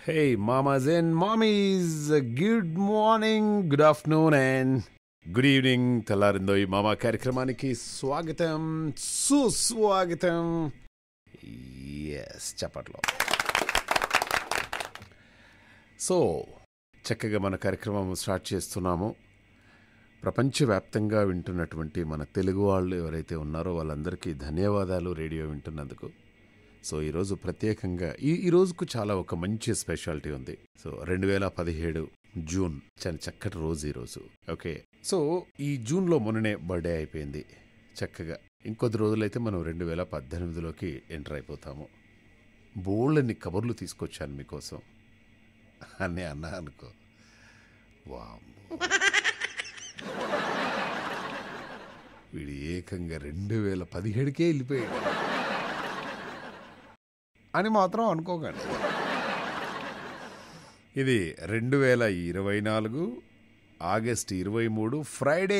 Hey, mamas and mommies, good morning, good afternoon, and good evening తెల్లారిందో ఈ మామా కార్యక్రమానికి స్వాగతం సుస్వాగతం ఎస్ చప్పట్లో సో చక్కగా మన కార్యక్రమం స్టార్ట్ చేస్తున్నాము ప్రపంచవ్యాప్తంగా వింటున్నటువంటి మన తెలుగు వాళ్ళు ఎవరైతే ఉన్నారో వాళ్ళందరికీ ధన్యవాదాలు రేడియో వింటున్నందుకు సో ఈరోజు ప్రత్యేకంగా ఈ ఈ రోజుకు చాలా ఒక మంచి స్పెషాలిటీ ఉంది సో రెండు వేల పదిహేడు జూన్ చాలా చక్కటి రోజు ఈరోజు ఓకే సో ఈ జూన్లో మొన్ననే బర్త్డే అయిపోయింది చక్కగా ఇంకొద్ది రోజులైతే మనం రెండు వేల పద్దెనిమిదిలోకి ఎంటర్ అయిపోతాము బోళ్ళని కబుర్లు తీసుకొచ్చాను మీకోసం అని అన్నా అనుకో వామ్మో వీడు ఏకంగా రెండు వేల పదిహేడుకే వెళ్ళిపోయాడు అని మాత్రం అనుకోకండి ఇది రెండు వేల ఇరవై నాలుగు ఆగస్ట్ ఇరవై మూడు ఫ్రైడే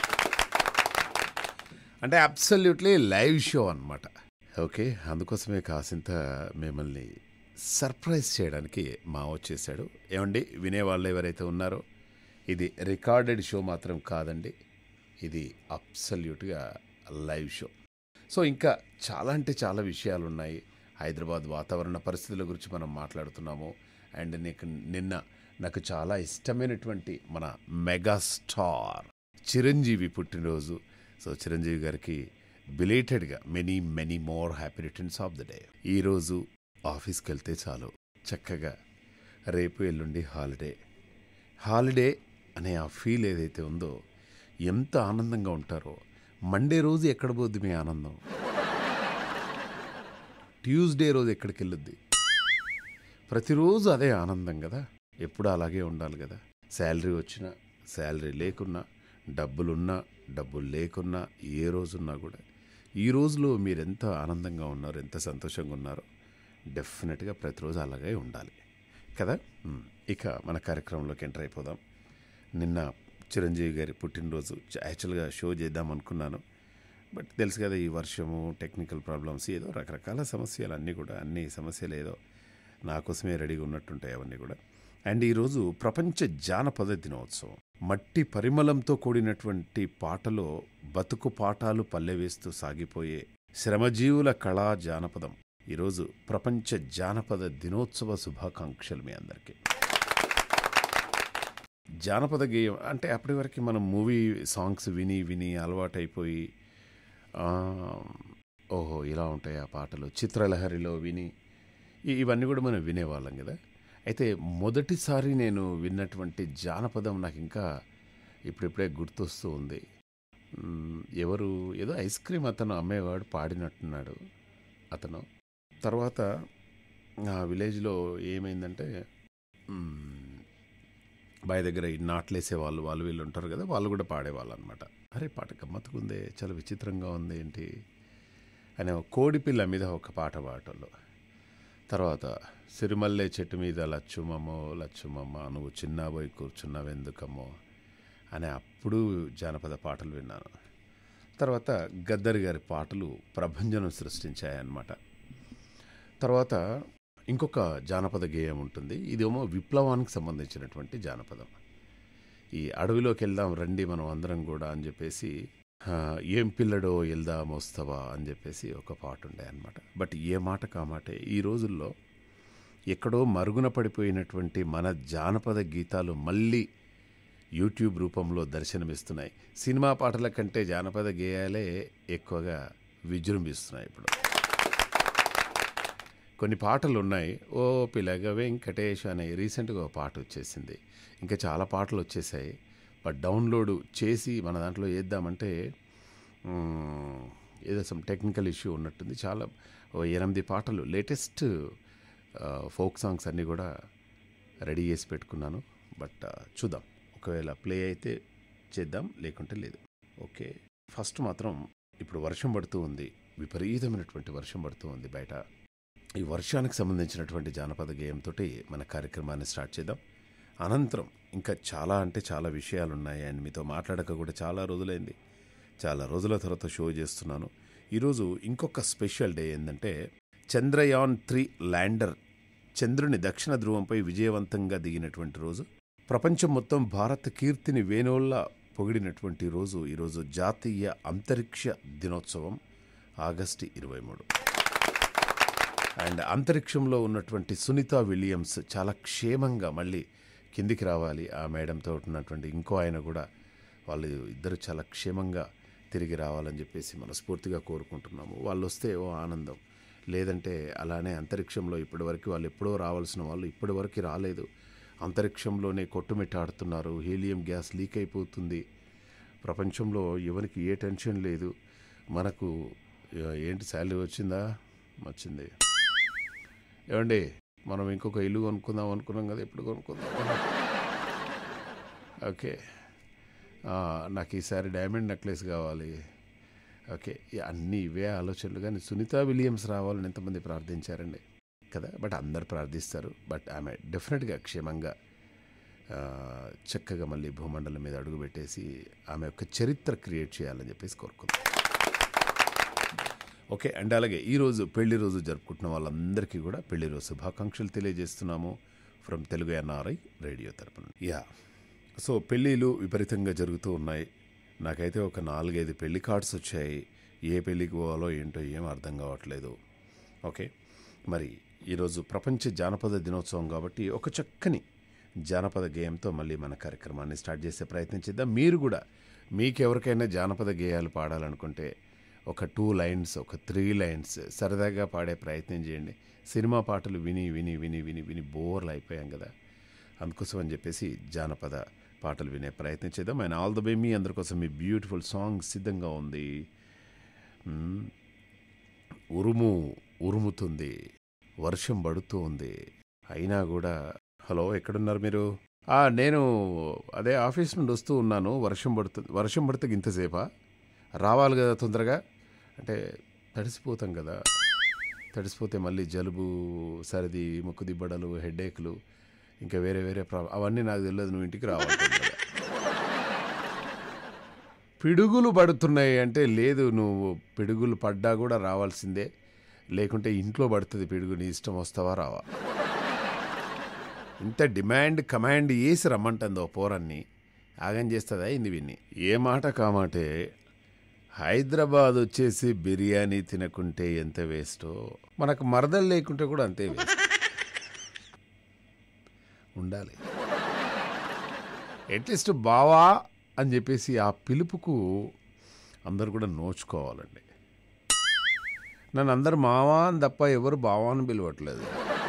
అంటే అబ్సల్యూట్లీ లైవ్ షో అనమాట ఓకే అందుకోసమే కాసింత మిమ్మల్ని సర్ప్రైజ్ చేయడానికి మా వచ్చేసాడు ఏమండి వినేవాళ్ళు ఎవరైతే ఉన్నారో ఇది రికార్డెడ్ షో మాత్రం కాదండి ఇది అబ్సల్యూట్గా లైవ్ షో సో ఇంకా చాలా అంటే చాలా విషయాలు ఉన్నాయి హైదరాబాద్ వాతావరణ పరిస్థితుల గురించి మనం మాట్లాడుతున్నాము అండ్ నీకు నిన్న నాకు చాలా ఇష్టమైనటువంటి మన మెగాస్టార్ చిరంజీవి పుట్టినరోజు సో చిరంజీవి గారికి బిలేటెడ్గా many many more happy returns of the day ఈరోజు ఆఫీస్కి వెళ్తే చాలు చక్కగా రేపు ఎల్లుండి హాలిడే హాలిడే అనే ఆ ఫీల్ ఏదైతే ఉందో ఎంత ఆనందంగా ఉంటారో మండే రోజు ఎక్కడ పోద్ది మీ ఆనందం ట్యూస్డే రోజు ఎక్కడికి వెళ్ళొద్ది ప్రతిరోజు అదే ఆనందం కదా ఎప్పుడు అలాగే ఉండాలి కదా శాలరీ వచ్చినా శాలరీ లేకున్నా డబ్బులున్నా డబ్బులు లేకున్నా ఏ రోజున్నా కూడా ఈ రోజులో మీరు ఎంత ఆనందంగా ఉన్నారో ఎంత సంతోషంగా ఉన్నారో డెఫినెట్గా ప్రతిరోజు అలాగే ఉండాలి కదా మ్, ఇక మన కార్యక్రమంలోకి ఎంటర్ అయిపోదాం నిన్న చిరంజీవి గారి పుట్టినరోజు యాక్చువల్గా షో చేద్దాం అనుకున్నాను బట్ తెలుసు కదా ఈ వర్షము టెక్నికల్ ప్రాబ్లమ్స్ ఏదో రకరకాల సమస్యలు అన్నీ కూడా అన్ని సమస్యలు ఏదో నా కోసమే రెడీగా ఉన్నట్టుంటాయి అవన్నీ కూడా అండ్ ఈరోజు ప్రపంచ జానపద దినోత్సవం మట్టి పరిమళంతో కూడినటువంటి పాటలో బతుకు పాఠాలు పల్లెవేస్తూ సాగిపోయే శ్రమజీవుల కళా జానపదం ఈరోజు ప్రపంచ జానపద దినోత్సవ శుభాకాంక్షలు మీ అందరికీ జానపద గేయం అంటే అప్పటి వరకు మనం మూవీ సాంగ్స్ విని విని అలవాటైపోయి ఆ, ఓహో ఇలా ఉంటాయి ఆ పాటలు చిత్రలహరిలో విని ఇ- ఇవన్నీ కూడా మనం వినేవాళ్ళం కదా అయితే మొదటిసారి నేను విన్నటువంటి జానపదం నాకు ఇంకా ఇప్పుడిప్పుడే గుర్తొస్తూ ఉంది మ్, ఎవరు ఏదో ఐస్ క్రీమ్ అతను అమ్మేవాడు పాడినట్టున్నాడు అతను తర్వాత ఆ విలేజ్లో ఏమైందంటే మ్, బాయ్ దగ్గర ఈ నాట్లేసే వాళ్ళు వాళ్ళు వీళ్ళు ఉంటారు కదా వాళ్ళు కూడా పాడేవాళ్ళు అనమాట అరే పాట గమ్మత్తుకుందే చాలా విచిత్రంగా ఉంది ఏంటి అనే ఒక కోడి పిల్ల మీద ఒక పాట పాటలు తర్వాత సిరిమల్లె చెట్టు మీద లచ్చుమమ్మో లచ్చుమమ్మ నువ్వు చిన్నబోయి కూర్చున్నావెందుకమ్మో అనే అప్పుడు జానపద పాటలు విన్నాను తర్వాత గద్దరి గారి పాటలు ప్రభంజనం సృష్టించాయన్నమాట తర్వాత ఇంకొక జానపద గేయం ఉంటుంది ఇదేమో విప్లవానికి సంబంధించినటువంటి జానపదం ఈ అడవిలోకి వెళ్దాం రండి మనం అందరం కూడా అని చెప్పేసి ఆ, ఏం పిల్లడో వెళ్దాం వస్తావా అని చెప్పేసి ఒక పాట ఉండే అనమాట బట్ ఏ మాట కామాటే ఈ రోజుల్లో ఎక్కడో మరుగున పడిపోయినటువంటి మన జానపద గీతాలు మళ్ళీ యూట్యూబ్ రూపంలో దర్శనమిస్తున్నాయి సినిమా పాటల కంటే జానపద గేయాలే ఎక్కువగా విజృంభిస్తున్నాయి ఇప్పుడు కొన్ని పాటలు ఉన్నాయి ఓ పిలగ వెంకటేష్ అనే రీసెంట్గా ఒక పాట వచ్చేసింది ఇంకా చాలా పాటలు వచ్చేసాయి బట్ డౌన్లోడ్ చేసి మన దాంట్లో వేద్దామంటే మ్, ఏదో సమ్ టెక్నికల్ ఇష్యూ ఉన్నట్టుంది చాలా ఓ ఎనిమిది పాటలు లేటెస్ట్ ఫోక్ సాంగ్స్ అన్నీ కూడా రెడీ చేసి పెట్టుకున్నాను బట్ చూద్దాం ఒకవేళ ప్లే అయితే చేద్దాం లేకుంటే లేదు ఓకే ఫస్ట్ మాత్రం ఇప్పుడు వర్షం పడుతూ ఉంది విపరీతమైనటువంటి వర్షం పడుతూ ఉంది బయట ఈ వర్షానికి సంబంధించినటువంటి జానపద గేయంతో మన కార్యక్రమాన్ని స్టార్ట్ చేద్దాం అనంతరం ఇంకా చాలా అంటే చాలా విషయాలు ఉన్నాయి అండ్ మీతో మాట్లాడక కూడా చాలా రోజులైంది చాలా రోజుల తర్వాత షో చేస్తున్నాను ఈరోజు ఇంకొక స్పెషల్ డే ఏంటంటే చంద్రయాన్ త్రీ ల్యాండర్ చంద్రుని దక్షిణ ధ్రువంపై విజయవంతంగా దిగినటువంటి రోజు ప్రపంచం మొత్తం భారత కీర్తిని వేణోళ్ళ పొగిడినటువంటి రోజు ఈరోజు జాతీయ అంతరిక్ష దినోత్సవం ఆగస్టు ఇరవై మూడు అండ్ అంతరిక్షంలో ఉన్నటువంటి సునీత విలియమ్స్ చాలా క్షేమంగా మళ్ళీ కిందికి రావాలి ఆ మేడంతో ఉన్నటువంటి ఇంకో ఆయన కూడా వాళ్ళు ఇద్దరు చాలా క్షేమంగా తిరిగి రావాలని చెప్పేసి మనస్ఫూర్తిగా కోరుకుంటున్నాము వాళ్ళు వస్తే ఓ ఆనందం లేదంటే అలానే అంతరిక్షంలో ఇప్పటివరకు వాళ్ళు ఎప్పుడో రావాల్సిన వాళ్ళు ఇప్పటివరకు రాలేదు అంతరిక్షంలోనే కొట్టుమిట్టాడుతున్నారు హీలియం గ్యాస్ లీక్ అయిపోతుంది ప్రపంచంలో ఎవరికి ఏ టెన్షన్ లేదు మనకు ఆ, ఏంటి శాలరీ వచ్చిందా వచ్చింది ఏమండి మనం ఇంకొక ఇల్లు కొనుక్కుందాం అనుకున్నాం కదా ఎప్పుడు కొనుక్కుందాం ఓకే ఆ, నాకు ఈసారి డైమండ్ నెక్లెస్ కావాలి ఓకే ఈ అన్నీ ఇవే ఆలోచనలు కానీ సునీత విలియమ్స్ రావాలని ఎంతమంది ప్రార్థించారండి కదా బట్ అందరు ప్రార్థిస్తారు బట్ ఆమె డెఫినెట్గా క్షేమంగా ఆ, చక్కగా మళ్ళీ భూమండలం మీద అడుగుపెట్టేసి ఆమె యొక్క చరిత్ర క్రియేట్ చేయాలని చెప్పేసి కోరుకుందాం ఓకే అండ్ అలాగే ఈరోజు పెళ్లి రోజు జరుపుకుంటున్న వాళ్ళందరికీ కూడా పెళ్లి రోజు శుభాకాంక్షలు తెలియజేస్తున్నాము ఫ్రమ్ తెలుగు ఎన్ఆర్ఐ రేడియో తరపున యా సో పెళ్ళిళ్ళు విపరీతంగా జరుగుతూ ఉన్నాయి నాకైతే ఒక నాలుగైదు పెళ్లి కార్డ్స్ వచ్చాయి ఏ పెళ్ళికి పోవాలో ఏంటో ఏం అర్థం కావట్లేదు ఓకే మరి ఈరోజు ప్రపంచ జానపద దినోత్సవం కాబట్టి ఒక చక్కని జానపద గేయంతో మళ్ళీ మన కార్యక్రమాన్ని స్టార్ట్ చేసే ప్రయత్నం చేద్దాం మీరు కూడా మీకెవరికైనా జానపద గేయాలు పాడాలనుకుంటే ఒక టూ లైన్స్ ఒక త్రీ లైన్స్ సరదాగా పాడే ప్రయత్నం చేయండి సినిమా పాటలు విని విని విని విని విని బోర్లు అయిపోయాం కదా అందుకోసం అని చెప్పేసి జానపద పాటలు వినే ప్రయత్నం చేద్దాం అండ్ ఆల్ ద వే మీ అందరికోసం మీ బ్యూటిఫుల్ సాంగ్ సిద్ధంగా ఉంది మ్మ్. ఉరుము ఉరుముతుంది వర్షం పడుతూ ఉంది అయినా కూడా హలో ఎక్కడున్నారు మీరు ఆ, నేను అదే ఆఫీస్ నుండి వస్తూ ఉన్నాను వర్షం పడుతుంది వర్షం పడితే ఇంతసేపా రావాలి కదా తొందరగా అంటే తడిసిపోతాం కదా తడిసిపోతే మళ్ళీ జలుబు సర్ది ముక్కు దిబ్బడలు హెడేక్లు ఇంకా వేరే వేరే ప్రాబ్లం అవన్నీ నాకు తెలియదు నువ్వు ఇంటికి రావాలి తొందరగా. పిడుగులు పడుతున్నాయి అంటే లేదు నువ్వు పిడుగులు పడ్డా కూడా రావాల్సిందే లేకుంటే ఇంట్లో పడుతుంది పిడుగు నీ ఇష్టం వస్తావా రావా ఇంత డిమాండ్ కమాండ్ వేసి రమ్మంటుందో పోరన్ని ఆగం చేస్తుందా ఇంది విన్ని ఏ మాట కామాటే హైదరాబాద్ వచ్చేసి బిర్యానీ తినకుంటే ఎంత వేస్టో మనకు మరదలు లేకుంటే కూడా అంతే వేస్ట్ ఉండాలి అట్లీస్ట్ బావా అని చెప్పేసి ఆ పిలుపుకు అందరు కూడా నోచుకోవాలండి నన్ను అందరు మావా అని తప్ప ఎవరు బావా అని పిలవట్లేదు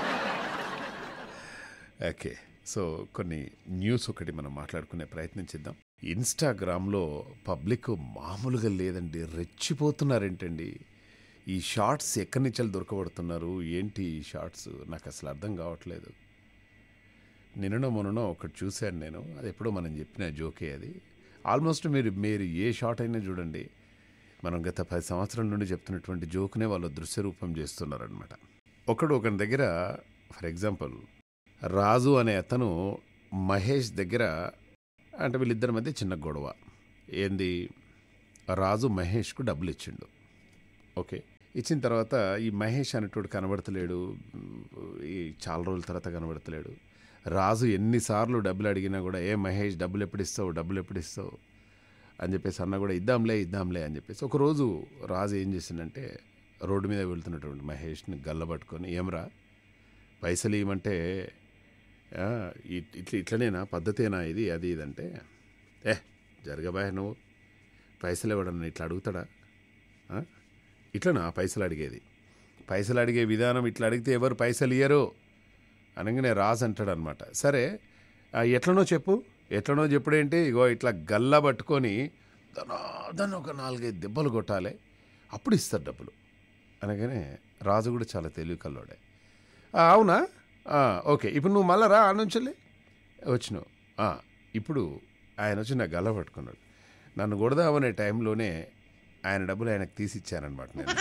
ఓకే సో కొన్ని న్యూస్ ఒకటి మనం మాట్లాడుకునే ప్రయత్నం చేద్దాం ఇన్స్టాగ్రామ్లో పబ్లిక్ మామూలుగా లేదండి రెచ్చిపోతున్నారేంటండి ఈ షార్ట్స్ ఎక్కడి నుంచి దొరకబడుతున్నారు ఏంటి ఈ షార్ట్స్ నాకు అసలు అర్థం కావట్లేదు నిన్ననో మొన్ననో ఒకటి చూశాను నేను అది ఎప్పుడో మనం చెప్పిన జోకే అది ఆల్మోస్ట్ మీరు మీరు ఏ షార్ట్ అయినా చూడండి మనం గత పది సంవత్సరాల నుండి చెప్తున్నటువంటి జోక్నే వాళ్ళు దృశ్య రూపం చేస్తున్నారనమాట ఒకడు ఒకని దగ్గర ఫర్ ఎగ్జాంపుల్ రాజు అనే అతను మహేష్ దగ్గర అంటే వీళ్ళిద్దరి మధ్య చిన్న గొడవ ఏంది రాజు మహేష్కు డబ్బులు ఇచ్చిండు ఓకే ఇచ్చిన తర్వాత ఈ మహేష్ అనేటోడు కనబడతలేడు ఈ చాలా రోజుల తర్వాత కనబడతలేడు రాజు ఎన్నిసార్లు డబ్బులు అడిగినా కూడా ఏ మహేష్ డబ్బులు ఎప్పుడు ఇస్తావు డబ్బులు ఎప్పుడు ఇస్తావు అని చెప్పేసి అన్న కూడా ఇద్దాంలే ఇద్దాంలే అని చెప్పేసి ఒకరోజు రాజు ఏం చేసిందంటే రోడ్డు మీద వెళ్తున్నటువంటి మహేష్ని గల్లబట్టుకొని ఏమరా పైసలు ఇవ్వమంటే "ఆ, ఇట్- ఇట్లా ఇట్లనేనా పద్ధతేనా ఇది అది ఇది అంటే ఏ జరగబాయ్ నువ్వు పైసలు ఇవ్వడన్నా ఇట్లా అడుగుతాడా ఆ? ఇట్లనా పైసలు అడిగేది పైసలు అడిగే విధానం ఇట్లా అడిగితే ఎవరు పైసలు ఇయ్యరు అనగానే రాజు అంటాడు అనమాట సరే ఆ, ఎట్లనో చెప్పు ఎట్లనో చెప్పుడేంటి ఇగో ఇట్లా గల్లా పట్టుకొని దాన్ని ఒక నాలుగైదు దెబ్బలు కొట్టాలి అప్పుడు ఇస్తారు డబ్బులు అనగానే రాజు కూడా చాలా తెలివి కల్లోడే "ఆ, అవునా ఆ, ఓకే ఇప్పుడు నువ్వు మళ్ళా రా ఆ నుంచి వచ్చినావు "ఆ, ఇప్పుడు ఆయన వచ్చి నా గల్ల పట్టుకున్నాడు నన్ను కొడదామనే టైంలోనే ఆయన డబ్బులు ఆయనకు తీసి ఇచ్చానమాట నేను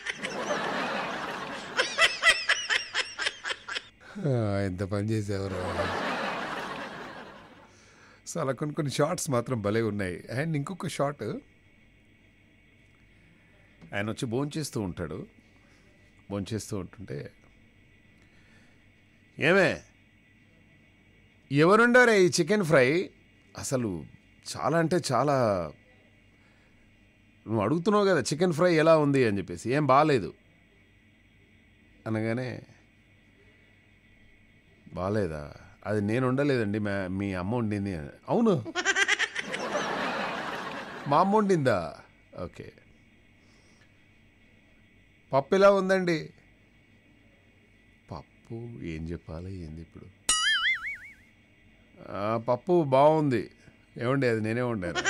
"ఆ, ఎంత పని చేసేవారు సో అలా కొన్ని కొన్ని షార్ట్స్ మాత్రం భలే ఉన్నాయి అండ్ ఇంకొక షార్ట్ ఆయన వచ్చి భోంచేస్తూ ఉంటాడు భోంచేస్తూ ఉంటుంటే ఏమే ఎవరుండారే ఈ చికెన్ ఫ్రై అసలు చాలా అంటే చాలా నువ్వు అడుగుతున్నావు కదా చికెన్ ఫ్రై ఎలా ఉంది అని చెప్పేసి ఏం బాగాలేదు అనగానే బాగాలేదా అది నేను ఉండలేదండి మా మీ అమ్మ వండింది అని. అవును మా అమ్మ వండిందా ఓకే పప్పు ఎలా ఉందండి పప్పు ఏం చెప్పాలి ఏంది ఇప్పుడు ఆ, పప్పు బాగుంది ఏమండి అది నేనే వండాను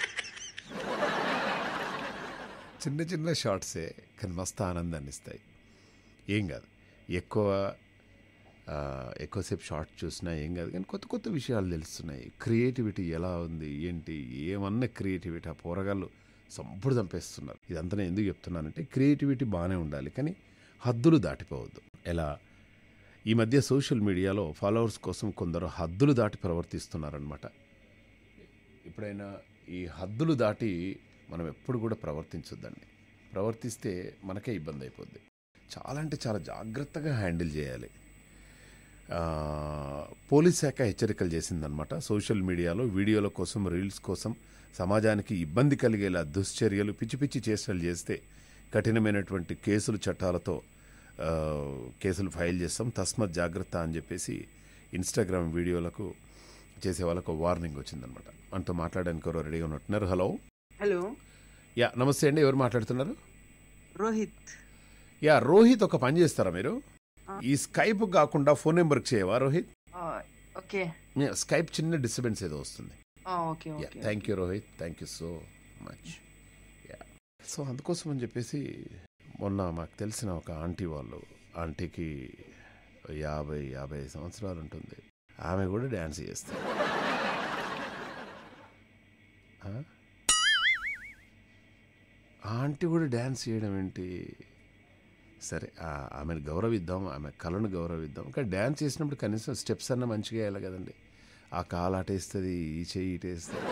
చిన్న చిన్న షార్ట్సే కానీ మస్తు ఆనందాన్ని ఇస్తాయి ఏం కాదు ఎక్కువ ఆ, ఎక్కువసేపు షార్ట్ చూసినా ఏం కాదు కానీ కొత్త కొత్త విషయాలు తెలుస్తున్నాయి క్రియేటివిటీ ఎలా ఉంది ఏంటి ఏమన్నా క్రియేటివిటీ ఆ పోరగాళ్ళు సంపుడు చంపేస్తున్నారు ఇదంతా నేను ఎందుకు చెప్తున్నానంటే క్రియేటివిటీ బాగానే ఉండాలి కానీ హద్దులు దాటిపోవద్దు ఎలా ఈ మధ్య సోషల్ మీడియాలో ఫాలోవర్స్ కోసం కొందరు హద్దులు దాటి ప్రవర్తిస్తున్నారనమాట ఎప్పుడైనా ఈ హద్దులు దాటి మనం ఎప్పుడు కూడా ప్రవర్తించొద్దండి ప్రవర్తిస్తే మనకే ఇబ్బంది అయిపోద్ది చాలా అంటే చాలా జాగ్రత్తగా హ్యాండిల్ చేయాలి ఆ, పోలీస్ శాఖ హెచ్చరికలు చేసిందనమాట సోషల్ మీడియాలో వీడియోల కోసం రీల్స్ కోసం సమాజానికి ఇబ్బంది కలిగేలా దుశ్చర్యలు పిచ్చి పిచ్చి చేష్టలు చేస్తే కఠినమైనటువంటి కేసులు చట్టాలతో ఆ, కేసులు ఫైల్ చేస్తాం తస్మత్ జాగ్రత్త అని చెప్పేసి ఇన్స్టాగ్రామ్ వీడియోలకు చేసే వాళ్ళకు వార్నింగ్ వచ్చిందనమాట అంటూ మాట్లాడడానికి ఎవరో రెడీగా ఉన్నట్టున్నారు హలో హలో యా నమస్తే అండి ఎవరు మాట్లాడుతున్నారు రోహిత్ యా రోహిత్ ఒక పని చేస్తారా మీరు ఆ. ఈ స్కైప్ కాకుండా ఫోన్ నెంబర్కి చేయవా రోహిత్ ఆ, ఓకే యా, స్కైప్ చిన్న డిస్టర్బెన్స్ ఏదో వస్తుంది ఆ, okay yeah okay thank you Rohit thank you so much yeah so అందుకోసం అని చెప్పేసి మొన్న మాకు తెలిసిన ఒక ఆంటీ వాళ్ళు ఆంటీకి యాభై యాభై ఐదు సంవత్సరాలు ఉంటుంది ఆమె కూడా డ్యాన్స్ చేస్తారు ఆ? ఆ ఆంటీ కూడా డ్యాన్స్ చేయడం ఏంటి సరే ఆ- ఆమెను గౌరవిద్దాం ఆమె కళను గౌరవిద్దాం కానీ డ్యాన్స్ చేసినప్పుడు కనీసం స్టెప్స్ అన్న మంచిగా వేయాలి కదండి ఆ కాలు అటేస్తుంది ఈ చెయ్యి ఇటేస్తుంది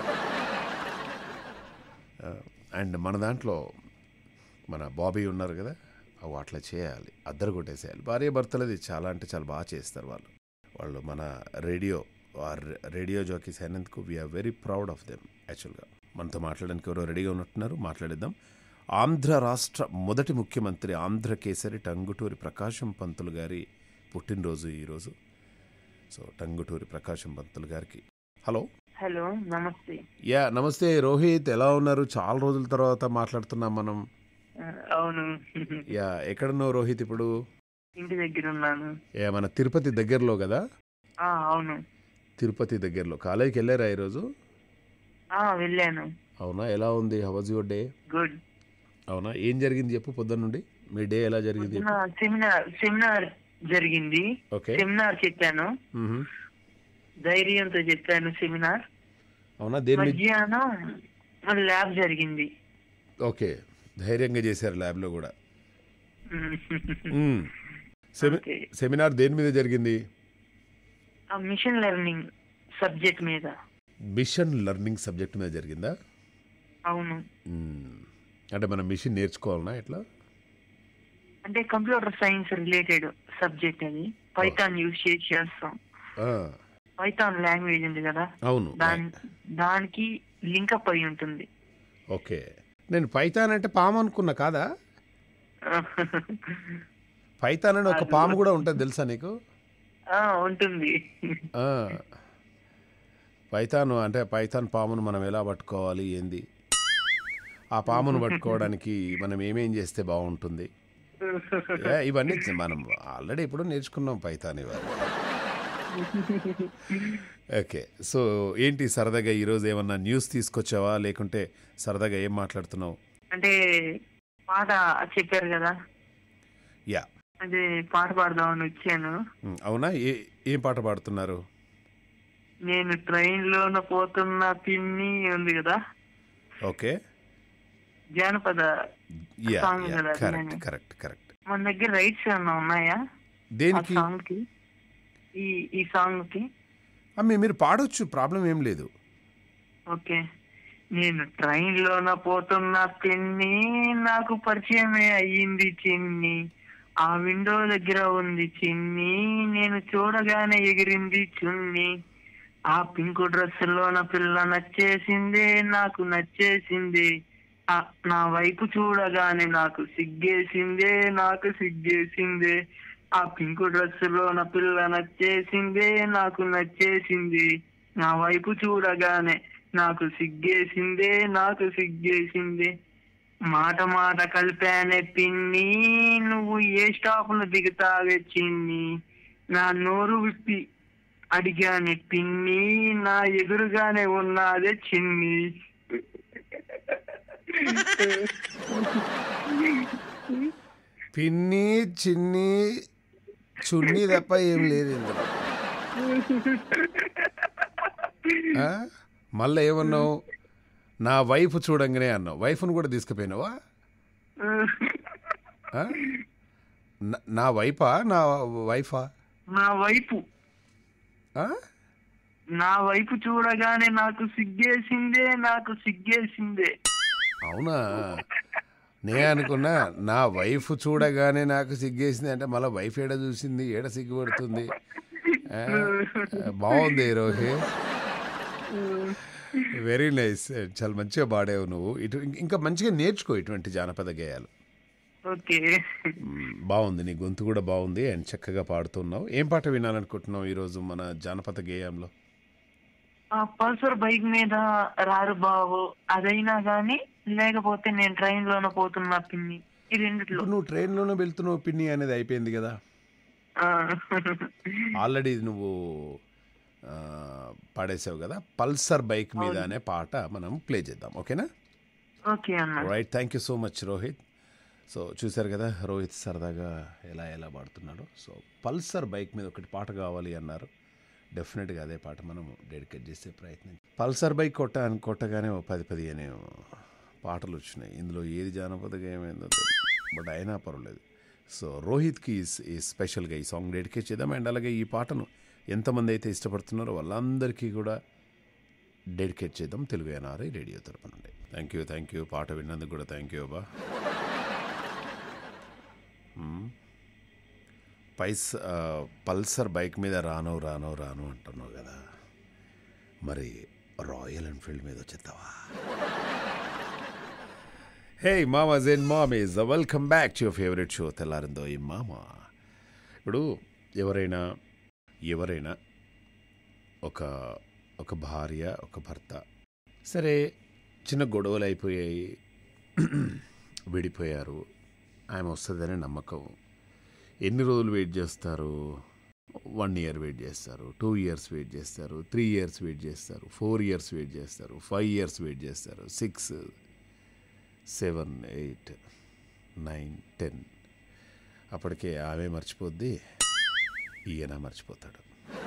అండ్ మన దాంట్లో మన బాబీ ఉన్నారు కదా అవి అట్లా చేయాలి అద్దరు కొట్టేసేయాలి భార్య భర్తలది చాలా అంటే చాలా బాగా చేస్తారు వాళ్ళు వాళ్ళు మన రేడియో ఆ రే- రేడియో జాకీస్ అయినందుకు we are very proud of them యాక్చువల్గా మనతో మాట్లాడడానికి ఎవరో రెడీగా ఉన్నట్టున్నారు మాట్లాడిద్దాం ఆంధ్ర రాష్ట్ర మొదటి ముఖ్యమంత్రి ఆంధ్ర కేసరి టంగుటూరి ప్రకాశం పంతులు గారి పుట్టినరోజు ఈరోజు సో టంగుటూరి ప్రకాశం పంతులు గారికి హలో హలో నమస్తే యా నమస్తే రోహిత్ ఎలా ఉన్నారు చాలా రోజుల తర్వాత మాట్లాడుతున్నాం మనం ఆ, అవును యా ఎక్కడున్నావు రోహిత్ ఇప్పుడు ఇంటి దగ్గర ఉన్నాను యా మన తిరుపతి దగ్గరలో కదా ఆ, అవును తిరుపతి దగ్గరలో కాలేజీకి వెళ్ళారా ఈరోజు ఆ వెళ్ళాను అవునా ఎలా ఉంది హవజ్ యువర్ డే గుడ్ అవునా ఏం జరిగింది చెప్పు పొద్దున్న నుండి మీ డే ఎలా జరిగింది పొద్దున సెమినార్ సెమినార్ జరిగింది ఓకే సెమినార్ చెప్పాను మ్హూ. ధైర్యంతో చెప్పాను సెమినార్ అవునా దేని మీద మధ్యాహ్నం మన ల్యాబ్ జరిగింది ఓకే ధైర్యంగా చేశారు ల్యాబ్లో కూడా మ్. Semi okay. సెమినార్ దేని మీద జరిగింది ఆ మిషన్ లెర్నింగ్ సబ్జెక్ట్ మీద మిషన్ లెర్నింగ్ సబ్జెక్ట్ మీద జరిగిందా అవును మ్. అంటే మనం మిషన్ నేర్చుకోవాలనా ఎట్లా అంటే కంప్యూటర్ సైన్స్ రిలేటెడ్ సబ్జెక్ట్ అది పైథాన్ యూజ్ చేసి చేస్తాం ఆ, పైథాన్ లాంగ్వేజ్ ఉంది కదా అవును దాని దానికి లింకప్ అయి ఉంటుంది ఓకే నేను పైతాన్ అంటే పాము అనుకున్నా కాదా పైతాన్ అని ఒక పాము కూడా ఉంటుంది తెలుసా నీకు ఆ, ఉంటుంది ఆ. పైతాను అంటే పైతాన్ పామును మనం ఎలా పట్టుకోవాలి ఏంది ఆ పామును పట్టుకోవడానికి మనం ఏమేం చేస్తే బాగుంటుంది ఏ, ఇవన్నీ మనం ఆల్రెడీ ఇప్పుడు నేర్చుకున్నాం పైతాన్ ఇవన్నీ ఓకే సో ఏంటి సరదాగా ఈరోజు ఏమన్నా న్యూస్ తీసుకొచ్చావా లేకుంటే సరదాగా ఏం మాట్లాడుతున్నావు అంటే పాట చెప్పారు కదా యా అదే పాట పాడదామని వచ్చాను ఉమ్, అవునా ఏ ఏం పాట పాడుతున్నారు నేను ట్రైన్ లోన పోతున్న పిన్ని ఉంది కదా ఓకే జానపద యా Song యా కదా, కరెక్ట్ నేను. కరెక్ట్ కరెక్ట్ మన దగ్గర రైట్స్ ఏమన్నా ఉన్నాయా ఆ దేనికి సాంగ్ కి ఈ ఈ సాంగ్ కి అమ్మి మీరు పాడొచ్చు ప్రాబ్లం ఏం లేదు ఓకే నేను ట్రైన్ లోన పోతున్న పిన్ని నాకు పరిచయమే అయ్యింది చిన్ని ఆ విండో దగ్గర ఉంది చిన్ని నేను చూడగానే ఎగిరింది చున్ని ఆ పింక్ డ్రెస్ లోన పిల్ల నచ్చేసిందే నాకు నచ్చేసింది ఆ నా వైపు చూడగానే నాకు సిగ్గేసిందే నాకు సిగ్గేసిందే ఆ పింక్ డ్రెస్ లోన పిల్ల నచ్చేసిందే నాకు నచ్చేసింది నా వైపు చూడగానే నాకు సిగ్గేసిందే నాకు సిగ్గేసిందే మాట మాట కలిపానే పిన్ని నువ్వు ఏ స్టాప్ లో దిగుతావే చిన్ని నా నోరు విప్పి అడిగానే పిన్ని నా ఎదురుగానే ఉన్నదే చిన్ని పిన్ని చిన్ని చున్ని తప్ప ఏం లేదు ఇందులో ఆ? మళ్ళీ ఏమన్నావు నా వైఫ్ చూడంగానే అన్నావు వైఫ్ను కూడా తీసుకుపోయినావా ఆ? నా- నా వైఫా నా వైఫా నా వైపు ఆ? నా వైపు చూడగానే నాకు సిగ్గేసిందే నాకు సిగ్గేసిందే అవునా నే అనుకున్నా నా వైఫ్ చూడగానే నాకు సిగ్గేసింది అంటే మళ్ళీ వైఫ్ ఏడ చూసింది ఏడ సిగ్గుపడుతుంది ఆ? బాగుంది రోహి వెరీ నైస్ చాలా మంచిగా పాడావు నువ్వు ఇటు ఇం- ఇంకా మంచిగా నేర్చుకో ఇటువంటి జానపద గేయాలు ఓకే మ్, బాగుంది నీ గొంతు కూడా బాగుంది అండ్ చక్కగా పాడుతున్నావు ఏం పాట వినాలనుకుంటున్నావు ఈరోజు మన జానపద గేయంలో ఆ పల్సర్ బైక్ మీద రారు బావు అదైనా గానీ లేకపోతే నేను ట్రైన్ లోనే పోతున్నా పిన్ని ఈ రెండిట్లో ఇప్పుడు నువ్వు ట్రైన్లోనే వెళ్తున్నావు పిన్ని అనేది అయిపోయింది కదా ఆ. ఆల్రెడీ నువ్వు ఆ, పాడేసావు కదా పల్సర్ బైక్ మీద అనే పాట మనం ప్లే చేద్దాం ఓకేనా ఓకే అన్న right thank you so much Rohit so చూశారు కదా రోహిత్ సరదాగా ఎలా ఎలా పాడుతున్నాడు సో పల్సర్ బైక్ మీద ఒకటి పాట కావాలి అన్నారు డెఫినెట్గా అదే పాట మనం డెడికేట్ చేసే ప్రయత్నం పల్సర్ బైక్ కొట్ట అని కొట్టగానే ఓ పది పదిహేను పాటలు వచ్చినాయి ఇందులో ఏది జానపదగా ఏమైందో తెలియదు బట్ అయినా పర్వాలేదు సో రోహిత్కి ఈ- ఈ స్పెషల్గా ఈ సాంగ్ డెడికేట్ చేద్దాం అండ్ అలాగే ఈ పాటను ఎంతమంది అయితే ఇష్టపడుతున్నారో వాళ్ళందరికీ కూడా డెడికేట్ చేద్దాం తెలుగు ఎన్ఆర్ఐ రేడియో తరపు నుండి థ్యాంక్ యూ థ్యాంక్ యూ పాట విన్నందుకు కూడా థ్యాంక్ యూ బా పైస్ ఆ, పల్సర్ బైక్ మీద రాను రాను రాను అంటున్నావు కదా మరి రాయల్ ఎన్ఫీల్డ్ మీద వచ్చేస్తావా హే మామాజ్ అండ్ మామీజ్ welcome back to your favourite show తెల్లారిందో ఈ మామ ఇప్పుడు ఎవరైనా ఎవరైనా ఒక ఒక భార్య ఒక భర్త సరే చిన్న గొడవలు అయిపోయాయి విడిపోయారు ఆమె వస్తుందనే నమ్మకం ఎన్ని రోజులు వెయిట్ చేస్తారు వన్ ఇయర్ వెయిట్ చేస్తారు టూ ఇయర్స్ వెయిట్ చేస్తారు త్రీ ఇయర్స్ వెయిట్ చేస్తారు ఫోర్ ఇయర్స్ వెయిట్ చేస్తారు ఫైవ్ ఇయర్స్ వెయిట్ చేస్తారు six seven eight nine ten అప్పటికే ఆమె మర్చిపోద్ది ఈయన మర్చిపోతాడు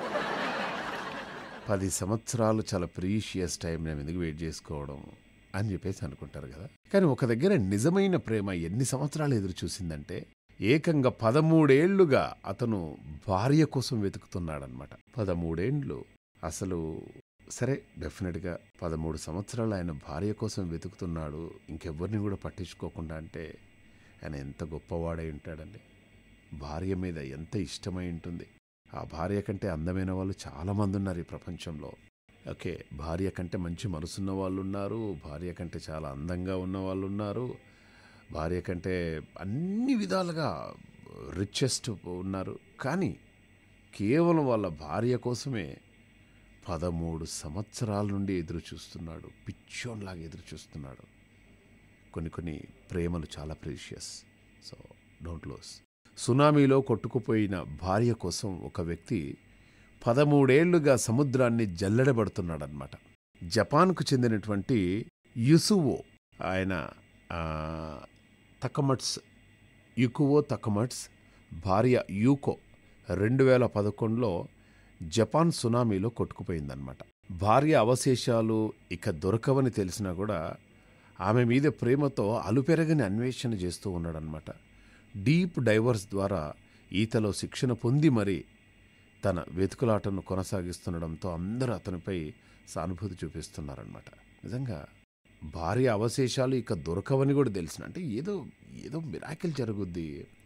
పది సంవత్సరాలు చాలా ప్రీషియస్ టైం నేను ఎందుకు వెయిట్ చేసుకోవడం అని చెప్పేసి అనుకుంటారు కదా కానీ ఒక దగ్గర నిజమైన ప్రేమ ఎన్ని సంవత్సరాలు ఎదురు చూసిందంటే ఏకంగా పదమూడేళ్లుగా అతను భార్య కోసం వెతుకుతున్నాడనమాట పదమూడేండ్లు అసలు సరే డెఫినెట్గా పదమూడు సంవత్సరాలు ఆయన భార్య కోసం వెతుకుతున్నాడు ఇంకెవ్వరిని కూడా పట్టించుకోకుండా అంటే ఆయన ఎంత గొప్పవాడై ఉంటాడండి భార్య మీద ఎంత ఇష్టమై ఉంటుంది ఆ భార్య కంటే అందమైన వాళ్ళు చాలామంది ఉన్నారు ఈ ప్రపంచంలో ఓకే భార్య కంటే మంచి మనసున్న వాళ్ళు ఉన్నారు భార్య కంటే చాలా అందంగా ఉన్న వాళ్ళు ఉన్నారు భార్య కంటే అన్ని విధాలుగా రిచెస్ట్ ఉన్నారు కానీ కేవలం వాళ్ళ భార్య కోసమే పదమూడు సంవత్సరాల నుండి ఎదురు చూస్తున్నాడు పిచ్చోన్లాగా ఎదురు చూస్తున్నాడు కొన్ని కొన్ని ప్రేమలు చాలా ప్రీషియస్ సో డోంట్ లోస్ సునామీలో కొట్టుకుపోయిన భార్య కోసం ఒక వ్యక్తి పదమూడేళ్లుగా సముద్రాన్ని జల్లెడబడుతున్నాడనమాట జపాన్కు చెందినటువంటి యుసువో ఆయన ఆ, తకమట్స్ యుకువో తకమట్స్ భార్య యూకో రెండు వేల పదకొండులో జపాన్ సునామీలో కొట్టుకుపోయిందనమాట భార్య అవశేషాలు ఇక దొరకవని తెలిసినా కూడా ఆమె మీద ప్రేమతో అలుపెరగని అన్వేషణ చేస్తూ ఉన్నాడనమాట డీప్ డైవర్స్ ద్వారా ఈతలో శిక్షణ పొంది మరీ తన వెతుకులాటను కొనసాగిస్తుండడంతో అందరూ అతనిపై సానుభూతి చూపిస్తున్నారనమాట నిజంగా భార్య అవశేషాలు ఇక దొరకవని కూడా తెలిసిన అంటే ఏదో ఏదో మిరాకిల్ జరుగుద్ది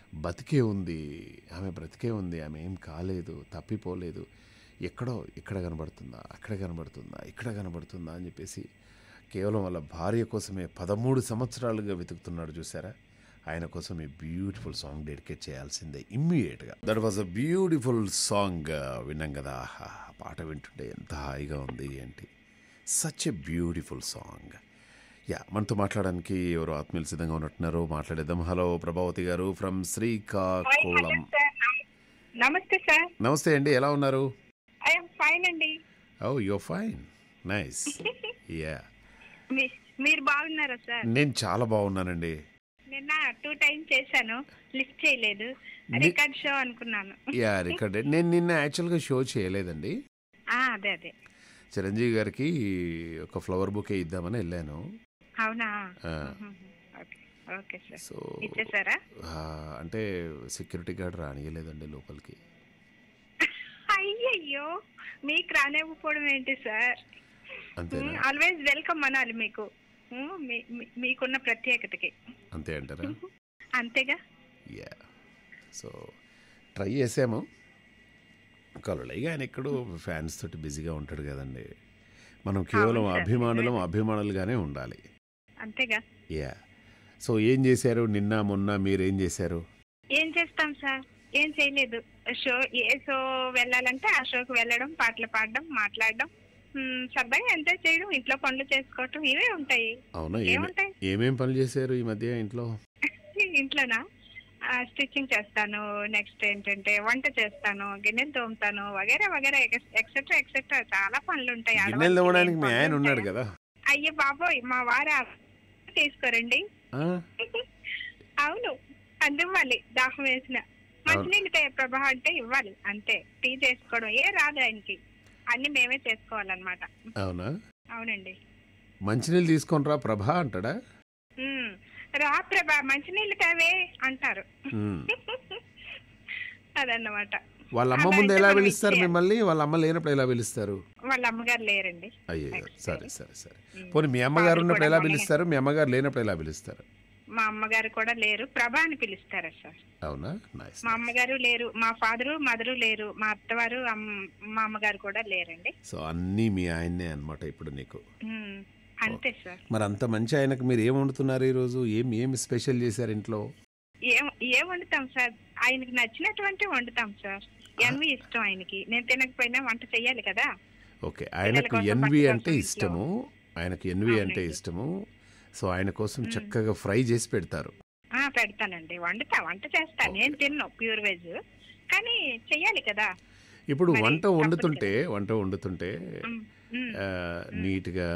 బతికే ఉంది ఆమె బ్రతికే ఉంది ఆమె ఏం కాలేదు తప్పిపోలేదు ఎక్కడో ఇక్కడ కనబడుతుందా అక్కడ కనబడుతుందా ఇక్కడ కనబడుతుందా అని చెప్పేసి కేవలం వాళ్ళ భార్య కోసమే పదమూడు సంవత్సరాలుగా వెతుకుతున్నాడు చూసారా ఆయన కోసం ఈ బ్యూటిఫుల్ సాంగ్ డెడికేట్ చేయాల్సిందే ఇమ్మీడియట్గా that was a beautiful song విన్నాం కదా ఆహా, ఆ పాట వింటుంటే ఎంత హాయిగా ఉంది ఏంటి such a beautiful song yeah మనతో మాట్లాడడానికి ఎవరు ఆత్మీయులు సిద్ధంగా ఉన్నట్టున్నారు మాట్లాడేద్దాం హలో ప్రభావతి గారు ఫ్రమ్ శ్రీకాకుళం నమస్తే సార్ నమస్తే అండి ఎలా ఉన్నారు ఐఎమ్ ఫైన్ అండి ఓ యో ఫైన్ నైస్ యా మీ- మీరు బాగున్నారా సార్ నేను చాలా బాగున్నానండి నిన్న టూ టైమ్స్ చేశాను లిఫ్ట్ చేయలేదు ని- రికార్డ్ షో అనుకున్నాను యా రికార్డ్ నేను నిన్న యాక్చువల్గా షో చేయలేదండి ఆ, అదే అదే చిరంజీవి గారికి ఒక ఫ్లవర్ బుకే ఇద్దామని వెళ్ళాను అవునా ఆ, ఓకే ఓకే సార్ సో ఇచ్చేసారా ఆ, అంటే సెక్యూరిటీ గార్డ్ రానియలేదండి లోపలికి అయ్యయ్యో మీకు రానివ్వకపోవడం ఏంటి సార్ అంతేనా ఆల్వేస్ వెల్కమ్ అనాలి మీకు ఉమ్, మీ- మీ- మీకున్న ప్రత్యేకతకి అంతే అంటారా అంతేగా యా సో ట్రై చేసాము కలలయ్య ఆయన ఎక్కడో ఫ్యాన్స్ తోటి బిజీగా ఉంటాడు కదండి మనం కేవలం అవును సార్. అభిమానులం అభిమానులుగానే ఉండాలి అంతేగా యా సో ఏం చేశారు నిన్న మొన్న మీరేం చేశారు ఏం చేస్తాం సార్ ఏం చేయలేదు షో ఏ షో వెళ్ళాలంటే ఆ షోకి వెళ్ళడం పాటలు పాడడం మాట్లాడడం మ్, సరదాగా ఎంజాయ్ చేయడం ఇంట్లో పనులు చేసుకోవటం ఇవే ఉంటాయి అవునా ఏమే ఏముంటాయి ఏమేం పనులు చేశారు ఈ మధ్య ఇంట్లో ఇంట్లోనా స్టిచ్చింగ్ చేస్తాను నెక్స్ట్ ఏంటంటే వంట చేస్తాను గిన్నెలు తోముతాను వగేరా వగేరా ఎక్సెట్రా ఎక్సెట్రా చాలా పనులు ఉంటాయి గిన్నెలు ఆడవాళ్ళకి తవ్వడానికి ఏం మీ పనులు ఆయన ఉన్నాడు ఉంటాయా? కదా అయ్యో బాబోయ్ మా వారు తీసుకోరండి ఆ? అవును అందివ్వాలి దాహం వేసిన మంచినీళ్ళు తే- ప్రభా అంటే ఇవ్వాలి అంతే టీ చేసుకోవడం ఏ రాదు ఆయనకి అన్ని మేమే చేసుకోవాలన్నమాట అవునా అవునండి మంచినీళ్ళు తీసుకొని రా ప్రభా అంటాడా ఉమ్. రా ప్రభా మంచినీళ్ళు తేవే అంటారు ఉమ్. అదన్నమాట వాళ్ళ అమ్మ అలా ముందు అయితే ఎలా మనం పిలుస్తారు ఇచ్చేయాలి. మిమ్మల్ని వాళ్ళ అమ్మ లేనప్పుడు ఎలా పిలుస్తారు వాళ్ళ అమ్మగారు లేరండి అయ్యో Next. సరే సరే సరే ఉమ్. పోనీ మీ అమ్మగారు వాళ్ళు ఉన్నప్పుడు కూడా ఎలా మొన్నే- పిలుస్తారు మీ అమ్మగారు లేనప్పుడు ఎలా పిలుస్తారు మా అమ్మగారు కూడా లేరు ప్రభా అని పిలుస్తారా సార్ అవునా నైస్ మా అమ్మగారు లేరు మా ఫాదరు మదరు లేరు మా అత్తవారు అమ్మ- మా అమ్మగారు కూడా లేరండి సో అన్నీ మీ ఆయన్నే అన్నమాట ఇప్పుడు నీకు ఉమ్. అంతే సార్ మరి అంత మంచి ఆయనకు మీరు ఏం వండుతున్నారు ఈరోజు ఏం ఏం స్పెషల్ చేశారు ఇంట్లో ఏం ఏం వండుతాం సార్ ఆయనకి నచ్చినటువంటి వండుతాం సార్ ఎన్వి ఇష్టం ఆయనకి నేను తినకపోయినా వంట చెయ్యాలి కదా ఓకే ఆయనకు కోసం, ఎన్వి పట్టు అంటే కోసం ఇష్టము ఆయనకు ఎన్వి అంటే అవునండి. ఇష్టము సో ఆయన కోసం మ్మ్. చక్కగా ఫ్రై చేసి పెడతారు ఆ పెడతానండి వండుతా వంట చేస్తా ఓకే. నేను తిన్ను ప్యూర్ వెజ్ కానీ చెయ్యాలి కదా ఇప్పుడు మరి వంట తప్పదు వండుతుంటే వంట వండుతుంటే ఉమ్, ఉమ్, ఆ, నీట్గా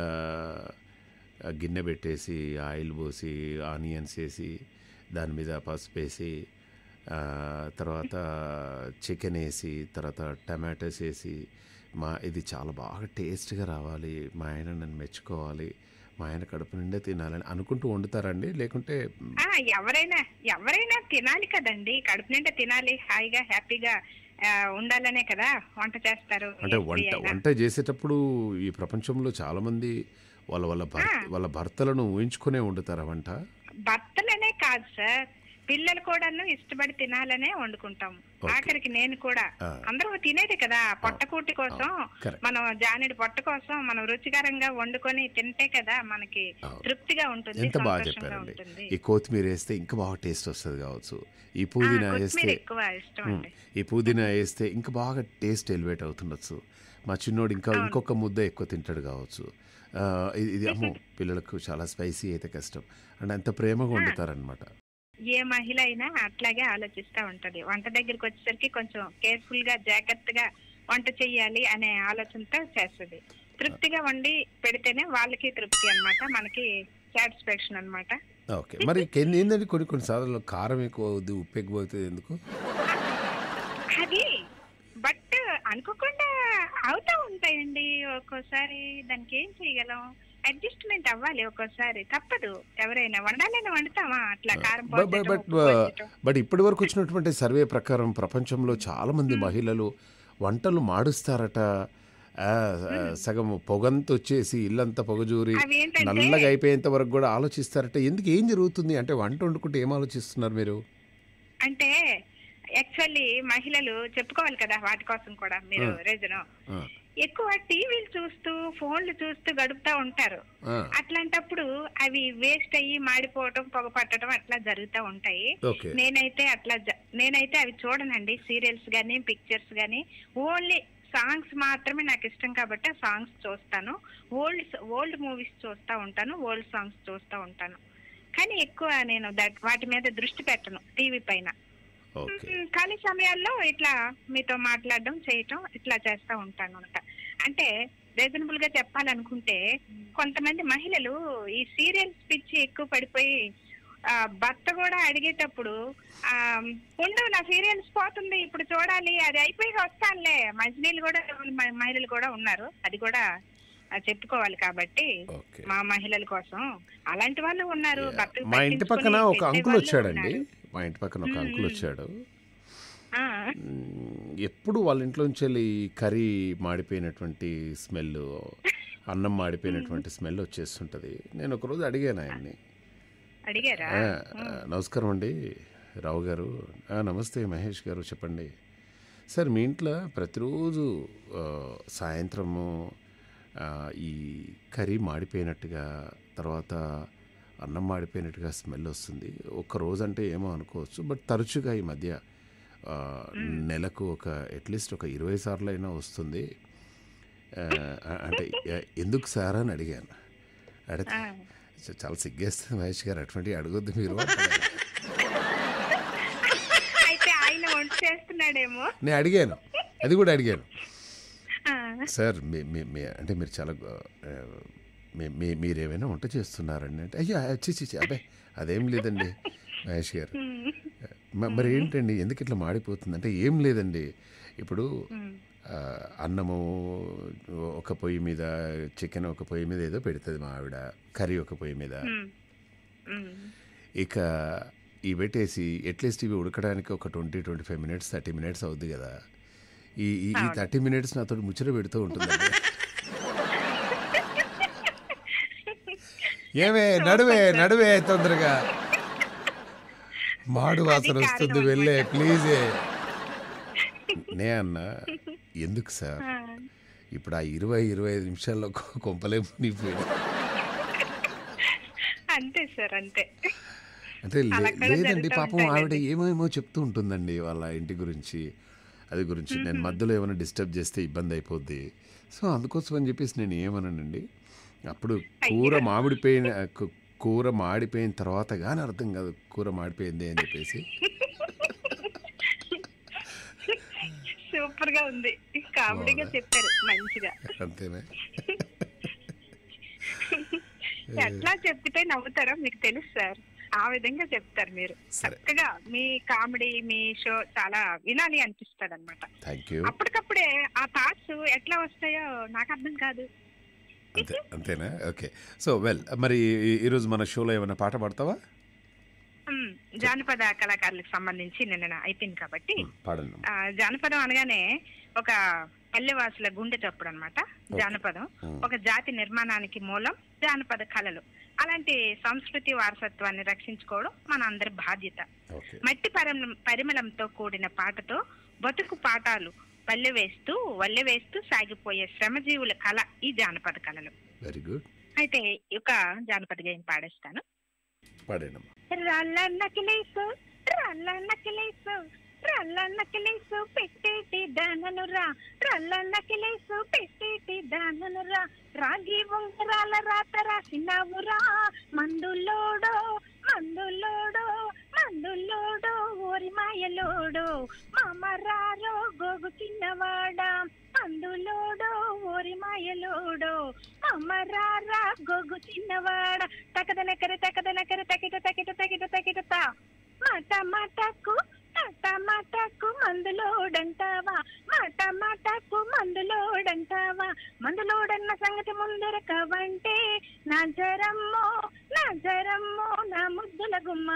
ఆ గిన్నె పెట్టేసి ఆయిల్ పోసి ఆనియన్స్ వేసి దాని మీద పసుపు వేసి ఆ, తర్వాత చికెన్ వేసి తర్వాత టమాటోస్ వేసి మా ఇది చాలా బాగా టేస్ట్గా రావాలి మా ఆయన నన్ను మెచ్చుకోవాలి మా ఆయన కడుపు నిండా తినాలని అనుకుంటూ వండుతారండి లేకుంటే ఆ ఎవరైనా ఎవరైనా తినాలి కదండి కడుపు నిండా తినాలి హాయిగా హ్యాపీగా ఆ, ఉండాలనే కదా వంట చేస్తారు అంటే ఏ వంట స్త్రీ అయినా. వంట చేసేటప్పుడు ఈ ప్రపంచంలో చాలామంది వాళ్ళ వాళ్ళ భర్త ఆ. వాళ్ళ భర్తలను ఊహించుకునే వండుతారా వంట భర్తలనే కాదు సార్ పిల్లలు కూడాను ఇష్టపడి తినాలనే వండుకుంటాం ఓకే. ఆఖరికి నేను కూడా ఆ. అందరూ తినేది కదా పొట్టకూటి కోసం కరెక్ట్ మనం జానెడు పొట్ట కోసం మనం రుచికరంగా వండుకొని తింటే కదా మనకి అవును. తృప్తిగా ఉంటుంది ఎంత బాగా సంతోషంగా చెప్పారండి ఉంటుంది ఈ కొత్తిమీర వేస్తే ఇంకా బాగా టేస్ట్ వస్తుంది కావచ్చు ఈ ఆ, పుదీనా కొత్తిమీర వేస్తే ఎక్కువ ఇష్టం ఉమ్, అండి ఈ పుదీనా వేస్తే ఇంకా బాగా టేస్ట్ ఎలివేట్ అవుతుండొచ్చు మా చిన్నోడు ఇంకా అవును. ఇంకొక ముద్ద ఎక్కువ తింటాడు కావచ్చు ఆ, ఇది ఇది అమ్మో పిల్లలకు చాలా స్పైసీ అయితే కష్టం అంటే అంత ప్రేమగా వండుతారనమాట ఏ మహిళ అయినా అట్లాగే ఆలోచిస్తా ఉంటది వంట దగ్గరికి వచ్చేసరికి కొంచెం కేర్ఫుల్ గా జాగ్రత్తగా వంట చెయ్యాలి అనే ఆలోచనతో చేస్తుంది తృప్తిగా వండి పెడితేనే వాళ్ళకి తృప్తి అన్నమాట మనకి సాటిస్ఫాక్షన్ అన్నమాట ఓకే మరి కెన్- ఏంటంటే కొన్ని కొన్నిసార్లు కారం ఎక్కువ అవుద్ది ఉప్పు ఎక్కువ అవుతుంది ఎందుకు అది బట్ అనుకోకుండా అవుతా ఉంటాయండి ఒక్కోసారి దానికి ఏం చేయగలం అడ్జస్ట్మెంట్ అవ్వాలి ఒక్కోసారి తప్పదు ఎవరైనా వండాలని వండుతామా అట్లా కారం బట్ బట్ పోసేయటం, బట్ ఉప్పు పోసేయటం. బట్ ఇప్పటి వరకు వచ్చినటువంటి సర్వే ప్రకారం ప్రపంచంలో చాలా మంది మహిళలు వంటలు మాడుస్తారట ఆ, ఆ, సగం పొగంత వచ్చేసి ఇల్లంతా పొగజూరి అవి ఏంటంటే నల్లగా అయిపోయేంత వరకు కూడా ఆలోచిస్తారట ఎందుకు ఏం జరుగుతుంది అంటే వంట వండుకుంటే ఏం ఆలోచిస్తున్నారు మీరు అంటే యాక్చువల్లీ మహిళలు చెప్పుకోవాలి కదా వాటి కోసం కూడా మీరు ఆ. రీజన్ ఆ, ఎక్కువ టీవీలు చూస్తూ ఫోన్లు చూస్తూ గడుపుతా ఉంటారు ఆ, అట్లాంటప్పుడు అవి వేస్ట్ అయ్యి మాడిపోవటం పొగ పట్టడం అట్లా జరుగుతూ ఉంటాయి ఓకే నేనైతే అట్లా జ- నేనైతే అవి చూడనండి సీరియల్స్ గానీ పిక్చర్స్ గానీ ఓన్లీ సాంగ్స్ మాత్రమే నాకు ఇష్టం కాబట్టి ఆ సాంగ్స్ చూస్తాను ఓల్డ్ ఓల్డ్ మూవీస్ చూస్తూ ఉంటాను ఓల్డ్ సాంగ్స్ చూస్తూ ఉంటాను కానీ ఎక్కువ నేను దట్ వాటి మీద దృష్టి పెట్టను టీవీ పైన ఓకే మ్, ఖాళీ సమయాల్లో ఇట్లా మీతో మాట్లాడడం చేయటం ఇట్లా చేస్తూ ఉంటాను అనమాట అంటే రీజనబుల్ గా చెప్పాలనుకుంటే కొంతమంది మహిళలు ఈ సీరియల్స్ పిచ్చి ఎక్కువ పడిపోయి ఆ, భర్త కూడా అడిగేటప్పుడు ఆ ఉండు నా సీరియల్స్ పోతుంది ఇప్పుడు చూడాలి అది అయిపోయి వస్తానులే మంచినీళ్ళు కూడా మ- మహిళలు కూడా ఉన్నారు అది కూడా ఆ, చెప్పుకోవాలి కాబట్టి ఓకే మా మహిళల కోసం అలాంటి వాళ్ళు ఉన్నారు Yeah. భర్తకు మా ఇంటి పక్కన పట్టించుకుని ఒక పెట్టే అంకుల్ వాళ్ళు వచ్చాడండి ఉన్నారు. మా ఇంటి పక్కన ఒక అంకుల్ మ్మ్. వచ్చాడు ఆ, మ్మ్, ఎప్పుడు వాళ్ళ ఇంట్లోంచి వెళ్ళి కర్రీ మాడిపోయినటువంటి స్మెల్ అన్నం మాడిపోయినటువంటి స్మెల్ వచ్చేస్తుంటుంది నేను ఒకరోజు అడిగాను ఆయన్ని అడిగారా ఆ, ఆ, నమస్కారం అండి రావు గారు ఆ, నమస్తే మహేష్ గారు చెప్పండి సార్ మీ ఇంట్లో ప్రతిరోజు ఆ, సాయంత్రము ఆ, ఈ కర్రీ మాడిపోయినట్టుగా తర్వాత అన్నం మాడిపోయినట్టుగా స్మెల్ వస్తుంది ఒక్క రోజు అంటే ఏమో అనుకోవచ్చు బట్ తరచుగా ఈ మధ్య ఆ, నెలకు ఒక అట్లీస్ట్ ఒక ఇరవై సార్లు అయినా వస్తుంది ఆ, అంటే ఎ- ఎందుకు సార్ అని అడిగాను అడిగితే ఆ. చ- చాలా సిగ్గేస్తుంది మహేష్ గారు అటువంటివి అడగొద్దు మీరు అంటున్నారు. అయితే ఆయన వంట చేస్తున్నాడేమో నేను అడిగాను అది కూడా అడిగాను ఆ, సార్ మీ మీ- మీ అంటే మీరు చాలా ఆ, మీ మీ మీరు ఏమైనా వంట చేస్తున్నారండి అంటే అయ్యా చి చి చి, అబ్బాయి అదేం లేదండి మహేష్ గారు ఉమ్, మ- మరి ఏంటండి ఎందుకు ఇట్లా మాడిపోతుంది అంటే ఏం లేదండి ఇప్పుడు ఉమ్, ఆ, అన్నము ఒక పొయ్యి మీద చికెన్ ఒక పొయ్యి మీద ఏదో పెడుతుంది మా ఆవిడ కర్రీ ఒక పొయ్యి మీద ఉమ్, ఉమ్. ఇక ఈ పెట్టేసి అట్లీస్ట్ ఇవి ఉడకడానికి ఒక twenty twenty five minutes thirty minutes అవుద్ది కదా ఈ ఈ ఈ థర్టీ మినిట్స్ నాతో ముచ్చట పెడుతూ ఉంటుందండి ఏమే నడువే నడువే తొందరగా మాడు వాసన వస్తుంది వెళ్ళే ప్లీజే నే అన్న ఎందుకు సార్ ఆ, ఇప్పుడు ఆ ఇరవై ఇరవై ఐదు నిమిషాల్లో కొ- కొంపలే మునిగిపోయాడు అంతే సార్ అంతే అంటే లే- అలా కూడా లేదండి జరుగుతూ పాపం ఉంటాయిలేండి. ఆవిడ ఏమేమో చెప్తూ ఉంటుందండి వాళ్ళ ఇంటి గురించి అది గురించి నేను మధ్యలో ఏమైనా డిస్టర్బ్ చేస్తే ఇబ్బంది అయిపోద్ది సో అందుకోసం అని చెప్పేసి నేను ఏమన్నానండి అప్పుడు కూర మామిడిపోయిన కు- కూర మాడిపోయిన తర్వాత కానీ అర్థం కాదు కూర మాడిపోయింది అని చెప్పేసి సూపర్ గా ఉంది కామెడీగా చెప్పారు మంచిగా అంతేనా ఎట్లా చెప్తే నవ్వుతారో మీకు తెలుసు సార్ ఆ విధంగా చెప్తారు మీరు సరే చక్కగా మీ కామెడీ మీ షో చాలా వినాలి అనిపిస్తుంది అనమాట థ్యాంక్ యూ అప్పటికప్పుడే ఆ థాట్స్ ఎట్లా వస్తాయో నాకు అర్థం కాదు అంతే అంతేనా ఓకే సో వెల్ మరి ఈ- ఈరోజు మన షోలో ఏమైనా పాట పాడతావా ఉమ్, జానపద కళాకారులకు సంబంధించి నిన్న అయిపోయింది కాబట్టి పాడండి ఆ, జానపదం అనగానే ఒక పల్లెవాసుల గుండె చప్పుడు అనమాట జానపదం Hmm. ఒక జాతి నిర్మాణానికి మూలం జానపద కళలు అలాంటి సంస్కృతి వారసత్వాన్ని రక్షించుకోవడం మన అందరి బాధ్యత ఓకే మట్టి పరిమ- పరిమళంతో కూడిన పాటతో బతుకు పాఠాలు పల్లె వేస్తూ వల్లె వేస్తూ సాగిపోయే శ్రమజీవుల కళ ఈ జానపద కళలు వెరీ గుడ్ అయితే ఈ ఒక జానపద గేయం పాడేస్తాను పాడండి రాళ్ళ నకిలేసు రాళ్ళ నకిలేసు రాళ్ళ నకిలేసు పెట్టేటి దాననురా రాళ్ళ నకిలేసు పెట్టేటి దాననురా రాగి ఉంగరాల రాత రాసినావురా మందులోడో మందులోడో మందులోడో ఓరి మాయలోడో మామరారో గోగు చిన్నవాడా మందులోడో ఓరి మాయలోడో అమ్మరారా గొగ్గు చిన్నవాడ తకదనకర తకదనకర తకిట తకిట తకిట తకిట తా మాట మాటకు మాట మాటకు మందులోడంటావా మాట మాటకు మందులోడంటావా మందులోడన్న సంగతి ముందరకవంటే నా జరమ్మో నా జరమ్మో నా ముద్దుల గుమ్మ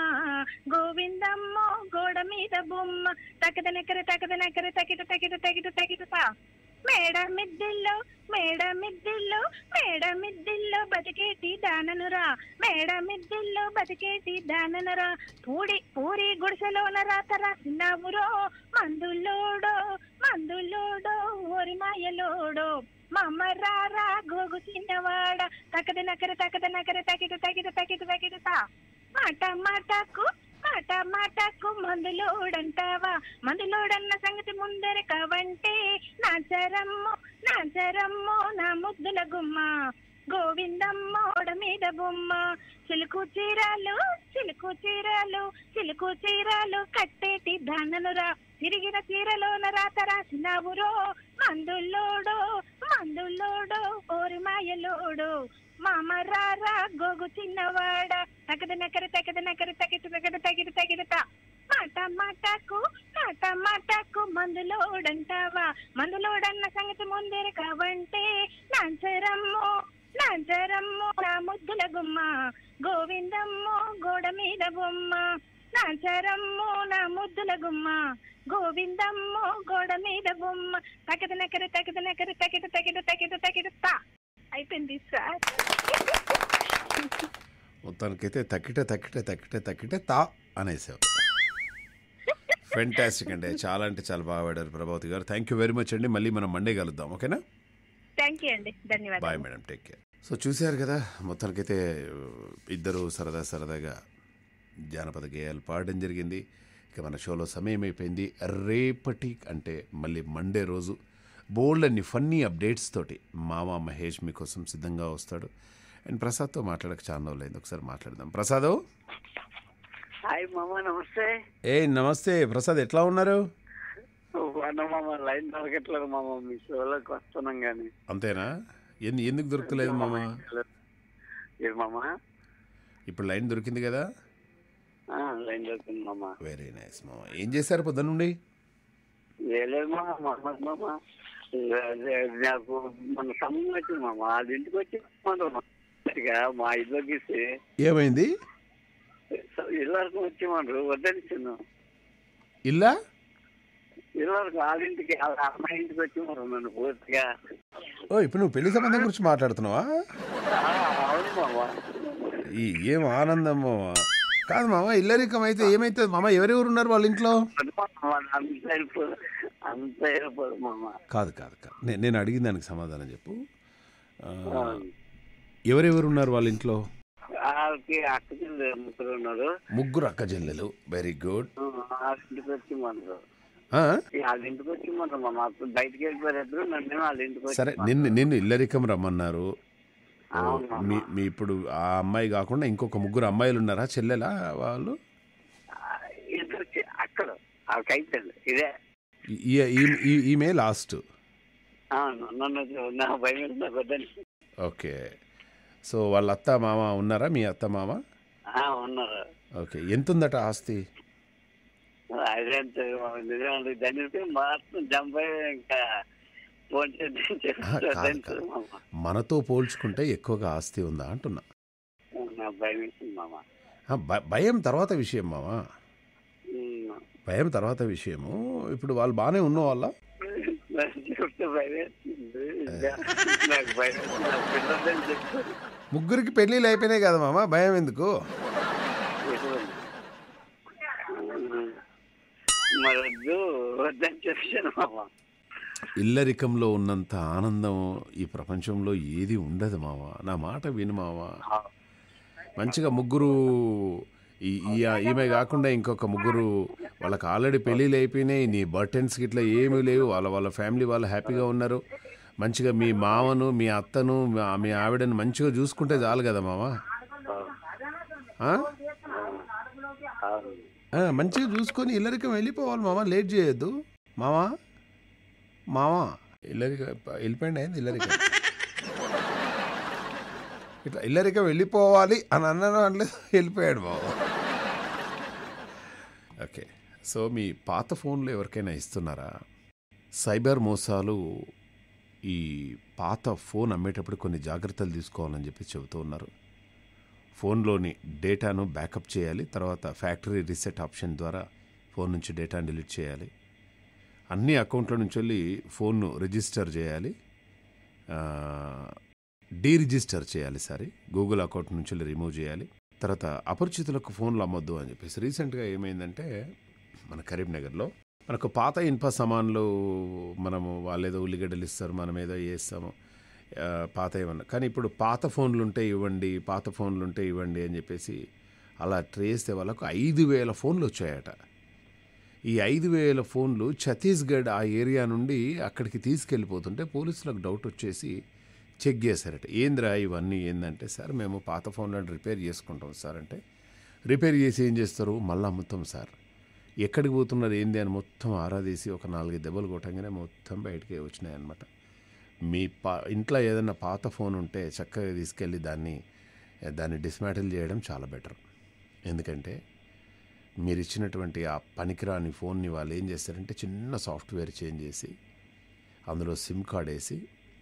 గోవిందమ్మో గోడ మీద బొమ్మ తకదనకర తకదనకర తకిట తకిట తకిట తకిట తా మేడ మిద్దిల్లో మేడ మిద్దిల్లో మేడ మిద్దిల్లో బతికేటి దాననురా మేడ మిద్దిల్లో బతికేటి దాననురా పూడి పూరి గుడిసెలోన రాత రాసినావురో మందులోడో మందులోడో ఓరి మాయలోడో మమ్మ రారా గోగు చిన్నవాడ తకద నకర తకద నకర తకిట తకిట తకిట తకిట తా మాట మాటకు మాట మాటకు మందులోడంటావా మందులోడన్న సంగతి ముందర కావంటే నాచరమ్మో నాచరమ్మో నా ముద్దుల గుమ్మ గోవిందమ్మోడ మీద బొమ్మ చిలుకు చీరాలు చిలుకు చీరాలు చిలుకు చీరాలు కట్టేటి దాననురా తిరిగిన చీరలోన రాత రాసినావురో మందుల్లోడో మందుల్లోడో ఓరి మాయలోడో మామ రారా గోగు చిన్నవాడ తగద నకర తగద నకర తగిట తగద తగిట తగిట మాట మాటకు మాట మాటకు మందులోడంటావా మందులోడన్న సంగతి ముందేర కావంటే నాంచరమ్మో నాంచరమ్మో నా ముద్దుల గుమ్మ గోవిందమ్మో గోడ మీద బొమ్మ నాంచరమ్మో నా ముద్దుల గుమ్మ గోవిందమ్మో గోడ మీద బొమ్మ తగద నకర తగద నకర తగిట తగిట తగిట తగిట తా అయిపోయింది సార్ మొత్తానికైతే తక్కిట తక్కిట తక్కిట తక్కిట తా అనేసావు ఫెంటాస్టిక్ అండి చాలా అంటే చాలా బాగా పాడారు ప్రభావతి గారు థ్యాంక్ యూ వెరీ మచ్ అండి మళ్ళీ మనం మండే కలుద్దాం ఓకేనా థ్యాంక్ యూ అండి బాయ్ ధన్యవాదాలు మేడం టేక్ కేర్ సో చూశారు కదా మొత్తానికైతే ఇద్దరు సరదా సరదాగా జానపద గేయాలు పాడడం జరిగింది ఇక మన షోలో సమయం అయిపోయింది రేపటి అంటే మళ్ళీ మండే రోజు బోల్డ్ అన్ని ఫన్నీ అప్డేట్స్ తోటి మామ మహేష్ మీకోసం సిద్ధంగా వస్తాడు అండ్ ప్రసాద్తో మాట్లాడక చాలా రోజులైంది ఒకసారి మాట్లాడదాం ప్రసాద్ హాయ్ మామ నమస్తే ఏ నమస్తే ప్రసాద్ ఎట్లా ఉన్నారు అన్న మామ లైన్ దొరకట్లేదు మామ మీ షోలోకి వస్తున్నాం కానీ అంతేనా ఎందు ఎందుకు దొరకలేదు మామ ఏ మామ ఇప్పుడు లైన్ దొరికింది కదా ఆ, లైన్ దొరికింది మామ వెరీ నైస్ మామ ఏం చేశారు పొద్దున్నుండి లేదు మామ మహమ్మద్ మామ అదే నాకు మన సమయం వచ్చింది మామ వాళ్ళ ఇంటికి వచ్చి ఇక మా ఇల్లుకి ఇస్తే ఏమైంది ఇల్లరికి వచ్చేవాడు వద్దనిచ్చాను ఇల్లా ఇల్లరికి వాళ్ళ ఇంటికి వాళ్ళ అమ్మాయి ఇంటికి వచ్చేవారు నన్ను పూర్తిగా ఓ ఇప్పుడు నువ్వు పెళ్లి సంబంధం గురించి మాట్లాడుతున్నావా ఆ, అవును మామ ఈ ఏం ఆనందం మామ కాదు మామ ఇల్లరికం అయితే ఏమైతుంది మామ ఎవరెవరు ఉన్నారు వాళ్ళ ఇంట్లో అది మామ, అంత వెళ్ళిపోదు అంత వెళ్ళిపోదు మామ కాదు కాదు కాదు నే- నేను అడిగిన దానికి సమాధానం చెప్పు ఆ, ఆ. ఎవరెవరు ఉన్నారు వాళ్ళ ఇంట్లో వాళ్ళకి అక్కకి ముగ్గురు ఉన్నారు ముగ్గురు అక్క చెల్లెలు వెరీ గుడ్ వాళ్ళ ఇంటికి వచ్చి మనరు వాళ్ళ ఇంటికి వచ్చి మనరు మా అప్పుడు బయటికి వెళ్ళిపోయారు ఇద్దరు నన్ను వాళ్ళ ఇంటికి వచ్చి సరే నిన్ను నిన్ను ఇల్లరికం రమ్మన్నారు ఓ, అవును మామ. మీ మీ ఇప్పుడు ఆ అమ్మాయి కాకుండా ఇంకొక ముగ్గురు అమ్మాయిలు ఉన్నారా చెల్లెలా వాళ్ళు ఇద్దరు చి- అక్కడ వాళ్ళకి అయిపోయింది ఇదే ఈ- ఈ- ఈ- ఈ- ఈమె లాస్ట్ అవును నన్ను నా భయం వేసి నాకు వద్దని ఓకే సో వాళ్ళ అత్త మామ ఉన్నారా మీ అత్త మామ ఆ, ఉన్నారు ఓకే ఎంత ఉందట ఆస్తి అదే నిజంగా దాని మాత్రం జంప్ అయ్యి ఇంకా ఫోన్ చేసి ఆ, కాదు, వద్దని కాదు. మామ మనతో పోల్చుకుంటే ఎక్కువగా ఆస్తి ఉందా అంటున్నా నా భయం వేసింది మామ ఆ, భ- భయం తర్వాత విషయం మామ ఉమ్. భయం తర్వాత విషయము ఇప్పుడు వాళ్ళు బాగానే ఉన్న వాళ్ళ నాకు చెప్తే భయం వేస్తుంది ఇంకా నాకు భయం వేస్తుంది. నా పిల్లలని చెప్తారు ముగ్గురికి పెళ్ళిళ్ళు అయిపోయినాయి కదా మామ భయం ఎందుకు మరి వద్దు వద్దని చెప్పాను మామ ఇల్లరికంలో ఉన్నంత ఆనందం ఈ ప్రపంచంలో ఏది ఉండదు మామ నా మాట విను మామ మంచిగా ముగ్గురు ఈ- ఈ ఈమె కాకుండా ఇంకొక ముగ్గురు వాళ్ళకి ఆల్రెడీ పెళ్ళిళ్ళు అయిపోయినాయి నీ బర్టెన్స్కి ఇట్లా ఏమీ లేవు వాళ్ళ వాళ్ళ ఫ్యామిలీ వాళ్ళు హ్యాపీగా ఉన్నారు మంచిగా మీ మామను మీ అత్తను మా- మీ ఆవిడను మంచిగా చూసుకుంటే చాలు కదా మామ ఆ? ఆ, మంచిగా చూసుకొని ఇల్లరికం వెళ్ళిపోవాలి మామ లేట్ చేయొద్దు మామా మామా ఇల్లరిక వెళ్ళిపోయింది అయింది ఇల్లరికం ఇట్లా ఇల్లరికం వెళ్ళిపోవాలి అని అన్నాను అంటే వెళ్ళిపోయాడు మామ ఓకే సో మీ పాత ఫోన్లు ఎవరికైనా ఇస్తున్నారా సైబర్ మోసాలు ఈ పాత ఫోన్ అమ్మేటప్పుడు కొన్ని జాగ్రత్తలు తీసుకోవాలని చెప్పి చెబుతూ ఉన్నారు ఫోన్లోని డేటాను బ్యాకప్ చేయాలి తర్వాత ఫ్యాక్టరీ రీసెట్ ఆప్షన్ ద్వారా ఫోన్ నుంచి డేటాను డిలీట్ చేయాలి అన్ని అకౌంట్ల నుంచి వెళ్ళి ఫోన్ను రిజిస్టర్ చేయాలి డీరిజిస్టర్ చేయాలి సారీ గూగుల్ అకౌంట్ నుంచి వెళ్ళి రిమూవ్ చేయాలి తర్వాత అపరిచితులకు ఫోన్లు అమ్మొద్దు అని చెప్పేసి రీసెంట్గా ఏమైందంటే మన కరీంనగర్లో మనకు పాత ఇనుప సామాన్లు మనము వాళ్ళేదో ఉల్లిగడ్డలు ఇస్తారు మనం ఏదో చేస్తాము ఆ, పాత ఏమన్నా కానీ ఇప్పుడు పాత ఫోన్లు ఉంటే ఇవ్వండి పాత ఫోన్లు ఉంటే ఇవ్వండి అని చెప్పేసి అలా ట్రేస్తే వాళ్ళకు ఐదు వేల ఫోన్లు వచ్చాయట ఈ ఐదు వేల ఫోన్లు ఛత్తీస్గఢ్ ఆ ఏరియా నుండి అక్కడికి తీసుకెళ్ళిపోతుంటే పోలీసులకు డౌట్ వచ్చేసి చెక్ చేశారట ఏంద్రా ఇవన్నీ ఏందంటే సార్ మేము పాత ఫోన్లను రిపేర్ చేసుకుంటాం సార్ అంటే రిపేర్ చేసి ఏం చేస్తారు మళ్ళీ అమ్ముతాం సార్ ఎక్కడికి పోతున్నారు ఏంది అని మొత్తం ఆరాధేసి ఒక నాలుగు దెబ్బలు కొట్టంగానే మొత్తం బయటికి వచ్చినాయి అనమాట మీ పా ఇంట్లో ఏదైనా పాత ఫోన్ ఉంటే చక్కగా తీసుకెళ్ళి దాన్ని దాన్ని డిస్మాటిల్ చేయడం చాలా బెటర్ ఎందుకంటే మీరు ఇచ్చినటువంటి ఆ పనికిరాని ఫోన్ని వాళ్ళు ఏం చేస్తారంటే చిన్న సాఫ్ట్వేర్ చేంజ్ చేసి అందులో సిమ్ కార్డ్ వేసి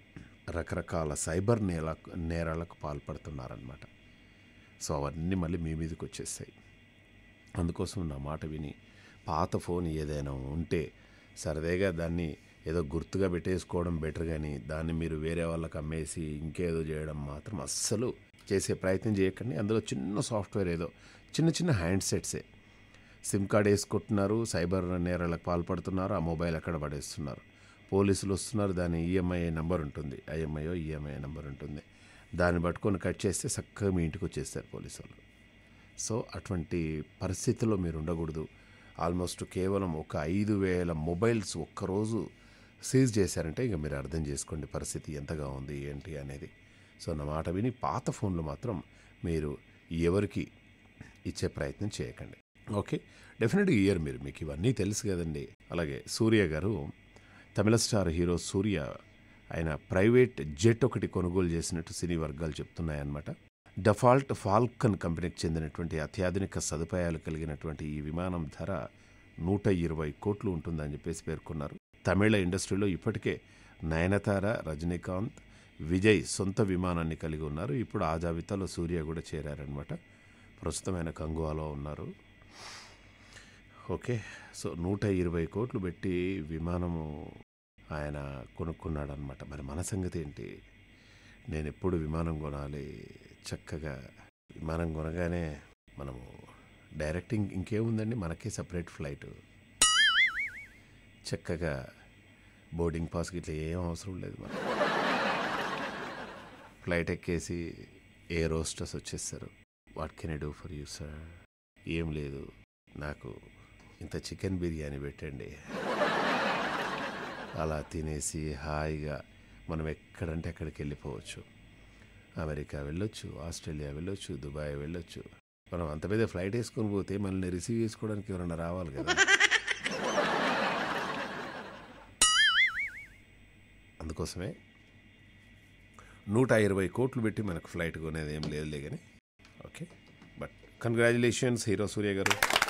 రకరకాల సైబర్ నేల నేరాలకు పాల్పడుతున్నారనమాట సో అవన్నీ మళ్ళీ మీ మీదకి వచ్చేస్తాయి అందుకోసం నా మాట విని పాత ఫోన్ ఏదైనా ఉంటే సరదాగా దాన్ని ఏదో గుర్తుగా పెట్టేసుకోవడం బెటర్ కానీ దాన్ని మీరు వేరే వాళ్ళకి అమ్మేసి ఇంకేదో చేయడం మాత్రం అస్సలు చేసే ప్రయత్నం చేయకండి అందులో చిన్న సాఫ్ట్వేర్ ఏదో చిన్న చిన్న హ్యాండ్సెట్సే సిమ్ కార్డ్ వేసుకుంటున్నారు సైబర్ నేరాలకు పాల్పడుతున్నారు ఆ మొబైల్ అక్కడ పడేస్తున్నారు పోలీసులు వస్తున్నారు దాని ఈఎంఐ నెంబర్ ఉంటుంది ఐఎంఐఓ ఈఎంఐ నెంబర్ ఉంటుంది దాన్ని పట్టుకొని కట్ చేస్తే చక్కగా మీ ఇంటికి వచ్చేస్తారు పోలీసు వాళ్ళు సో అటువంటి పరిస్థితుల్లో మీరు ఉండకూడదు ఆల్మోస్ట్ కేవలం ఒక ఐదు వేల మొబైల్స్ ఒక్కరోజు సీజ్ చేశారంటే ఇక మీరు అర్థం చేసుకోండి పరిస్థితి ఎంతగా ఉంది ఏంటి అనేది సో నా మాట విని పాత ఫోన్లు మాత్రం మీరు ఎవరికి ఇచ్చే ప్రయత్నం చేయకండి ఓకే డెఫినెట్గా ఇయర్ మీరు మీకు ఇవన్నీ తెలుసు కదండి అలాగే సూర్య గారు తమిళ స్టార్ హీరో సూర్య ఆయన ప్రైవేట్ జెట్ ఒకటి కొనుగోలు చేసినట్టు సినీ వర్గాలు చెప్తున్నాయన్నమాట డఫాల్ట్ ఫాల్కన్ కంపెనీకి చెందినటువంటి అత్యాధునిక సదుపాయాలు కలిగినటువంటి ఈ విమానం ధర నూట ఇరవై కోట్లు ఉంటుందని చెప్పేసి పేర్కొన్నారు తమిళ ఇండస్ట్రీలో ఇప్పటికే నయనతార రజనీకాంత్ విజయ్ సొంత విమానాన్ని కలిగి ఉన్నారు ఇప్పుడు ఆ జాబితాలో సూర్య కూడా చేరారనమాట ప్రస్తుతం ఆయన కంగువాలో ఉన్నారు ఓకే సో నూట ఇరవై కోట్లు పెట్టి విమానము ఆయన కొనుక్కున్నాడు అనమాట మరి మన సంగతి ఏంటి నేను ఎప్పుడు విమానం కొనాలి చక్కగా విమానం కొనగానే మనము డైరెక్టింగ్ ఇంకేముందండి మనకే సపరేట్ ఫ్లైట్ చక్కగా బోర్డింగ్ పాస్కి ఇట్లా ఏం అవసరం లేదు మనకు ఫ్లైట్ ఎక్కేసి ఏ రోస్టర్స్ వచ్చేస్తారు what can I do for you sir ఏం లేదు నాకు ఇంత చికెన్ బిర్యానీ పెట్టండి అలా తినేసి హాయిగా మనం ఎక్కడంటే అక్కడికి వెళ్ళిపోవచ్చు అమెరికా వెళ్ళొచ్చు ఆస్ట్రేలియా వెళ్ళొచ్చు దుబాయ్ వెళ్ళొచ్చు మనం అంత పెద్ద ఫ్లైట్ వేసుకొని పోతే మనల్ని రిసీవ్ చేసుకోవడానికి ఎవరైనా రావాలి కదా అందుకోసమే నూట ఇరవై కోట్లు పెట్టి మనకు ఫ్లైట్ కొనేది ఏం లేదులే కానీ okay but congratulations hero Surya గారు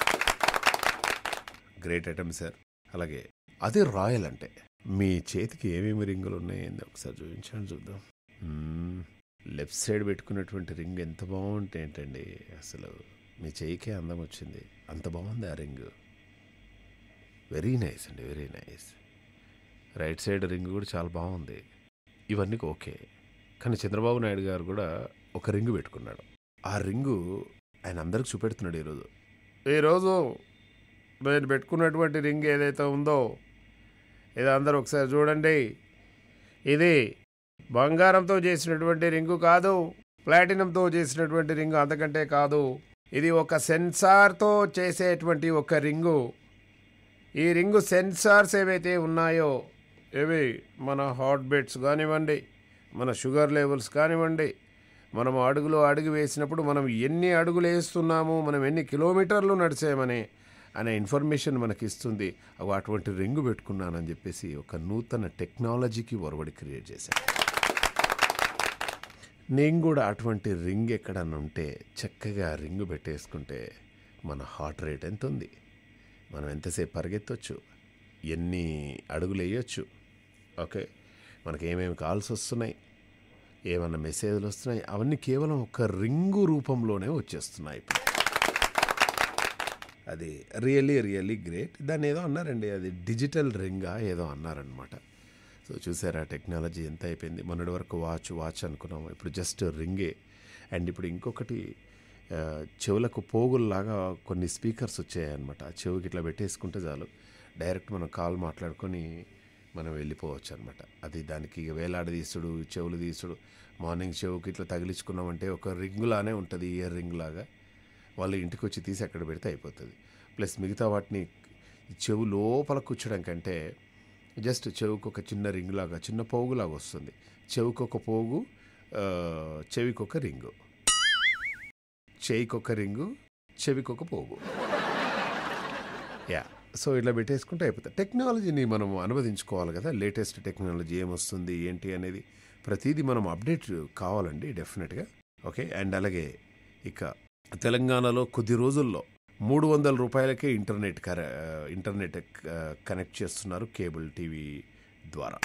గ్రేట్ ఐటమ్ సార్ అలాగే అదే రాయల్ అంటే మీ చేతికి ఏమేమి రింగులు ఉన్నాయండి ఒకసారి చూపించండి చూద్దాం మ్మ్. లెఫ్ట్ సైడ్ పెట్టుకున్నటువంటి రింగ్ ఎంత బాగుంటే ఏంటండి అసలు మీ చేయికే అందం వచ్చింది అంత బాగుంది ఆ రింగ్ వెరీ నైస్ అండి very nice right side ring కూడా చాలా బాగుంది ఇవన్నీ ఓకే కానీ చంద్రబాబు నాయుడు గారు కూడా ఒక రింగు పెట్టుకున్నాడు ఆ రింగు ఆయన అందరికి చూపెడుతున్నాడు ఈరోజు ఈరోజు నేను పెట్టుకున్నటువంటి రింగ్ ఏదైతే ఉందో ఇది అందరూ ఒకసారి చూడండి ఇది బంగారంతో చేసినటువంటి రింగు కాదు ప్లాటినంతో చేసినటువంటి రింగు అంతకంటే కాదు ఇది ఒక సెన్సార్తో చేసేటువంటి ఒక రింగు ఈ రింగు సెన్సార్స్ ఏవైతే ఉన్నాయో ఏవి మన హార్ట్ బీట్స్ కానివ్వండి మన షుగర్ లెవెల్స్ కానివ్వండి మనం అడుగులో అడుగు వేసినప్పుడు మనం ఎన్ని అడుగులు వేస్తున్నాము మనం ఎన్ని కిలోమీటర్లు నడిచామని అనే ఇన్ఫర్మేషన్ మనకి ఇస్తుంది అవి అటువంటి రింగు పెట్టుకున్నానని చెప్పేసి ఒక నూతన టెక్నాలజీకి ఒరవడి క్రియేట్ చేశాను నేను కూడా అటువంటి రింగ్ ఎక్కడన్నా ఉంటే చక్కగా రింగు పెట్టేసుకుంటే మన హార్ట్ రేట్ ఎంత ఉంది మనం ఎంతసేపు పరిగెత్తొచ్చు ఎన్ని అడుగులు వేయొచ్చు ఓకే మనకి ఏమేమి కాల్స్ వస్తున్నాయి ఏమన్నా మెసేజ్లు వస్తున్నాయి అవన్నీ కేవలం ఒక రింగు రూపంలోనే వచ్చేస్తున్నాయి ఇప్పుడు అది రియల్లీ రియల్లీ గ్రేట్ దాన్ని ఏదో అన్నారండి అది డిజిటల్ రింగా ఏదో అన్నారనమాట సో చూసారా టెక్నాలజీ ఎంత అయిపోయింది మొన్నటి వరకు వాచ్ వాచ్ అనుకున్నాం ఇప్పుడు జస్ట్ రింగే అండ్ ఇప్పుడు ఇంకొకటి ఆ, చెవులకు పోగుల్లాగా కొన్ని స్పీకర్స్ వచ్చాయన్నమాట ఆ చెవికి ఇట్లా పెట్టేసుకుంటే చాలు డైరెక్ట్ మనం కాల్ మాట్లాడుకొని మనం వెళ్ళిపోవచ్చు అనమాట అది దానికి వేలాడదీసుడు చెవులు తీసుడు మార్నింగ్ చెవుకి ఇట్లా తగిలించుకున్నామంటే ఒక రింగులానే ఉంటుంది ఇయర్ రింగ్ లాగా వాళ్ళు ఇంటికి వచ్చి తీసి అక్కడ పెడితే అయిపోతుంది ప్లస్ మిగతా వాటిని చెవు లోపల కూర్చోడం కంటే జస్ట్ చెవుకు ఒక చిన్న రింగ్ లాగా చిన్న పోగులాగా వస్తుంది చెవుకు ఒక పోగు ఆ, చెవికి ఒక రింగు చేయికి ఒక రింగు చెవికి ఒక పోగు యా సో ఇట్లా పెట్టేసుకుంటే అయిపోతుంది టెక్నాలజీని మనం అనువదించుకోవాలి కదా లేటెస్ట్ టెక్నాలజీ ఏమొస్తుంది ఏంటి అనేది ప్రతిదీ మనం అప్డేట్ కావాలండి డెఫినెట్గా ఓకే అండ్ అలాగే ఇక తెలంగాణలో కొద్ది రోజుల్లో మూడు వందల రూపాయలకే ఇంటర్నెట్ కర ఇంటర్నెట్ ఆ, కనెక్ట్ చేస్తున్నారు కేబుల్ టీవీ ద్వారా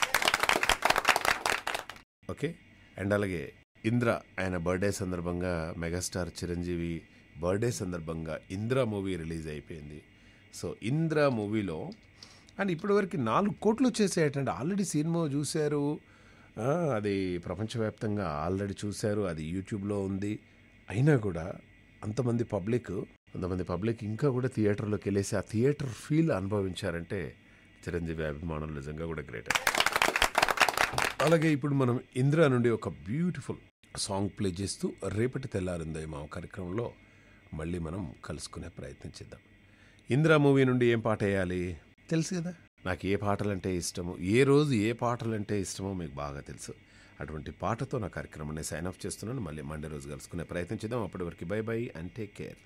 ఓకే అండ్ అలాగే ఇంద్ర ఆయన బర్త్డే సందర్భంగా మెగాస్టార్ చిరంజీవి బర్త్డే సందర్భంగా ఇంద్ర మూవీ రిలీజ్ అయిపోయింది సో ఇంద్ర మూవీలో అండ్ ఇప్పటివరకు నాలుగు కోట్లు వచ్చేసేటంటే ఆల్రెడీ సినిమా చూశారు ఆ, అది ప్రపంచవ్యాప్తంగా ఆల్రెడీ చూశారు అది యూట్యూబ్లో ఉంది అయినా కూడా అంతమంది పబ్లిక్ కొంతమంది పబ్లిక్ ఇంకా కూడా థియేటర్లోకి వెళ్ళేసి ఆ థియేటర్ ఫీల్ అనుభవించారంటే చిరంజీవి అభిమానులు నిజంగా కూడా గ్రేట్ అలాగే ఇప్పుడు మనం ఇంద్ర నుండి ఒక బ్యూటిఫుల్ సాంగ్ ప్లే చేస్తూ రేపటి తెల్లారిందో మా కార్యక్రమంలో మళ్ళీ మనం కలుసుకునే ప్రయత్నం చేద్దాం ఇంద్ర మూవీ నుండి ఏం పాట వేయాలి తెలుసు కదా నాకు ఏ పాటలంటే ఇష్టమో ఏ రోజు ఏ పాటలంటే ఇష్టమో మీకు బాగా తెలుసు అటువంటి పాటతో నా కార్యక్రమాన్ని సైన్ ఆఫ్ చేస్తున్నాను మళ్ళీ మండే రోజు కలుసుకునే ప్రయత్నం చేద్దాం అప్పటి వరకు bye bye and take care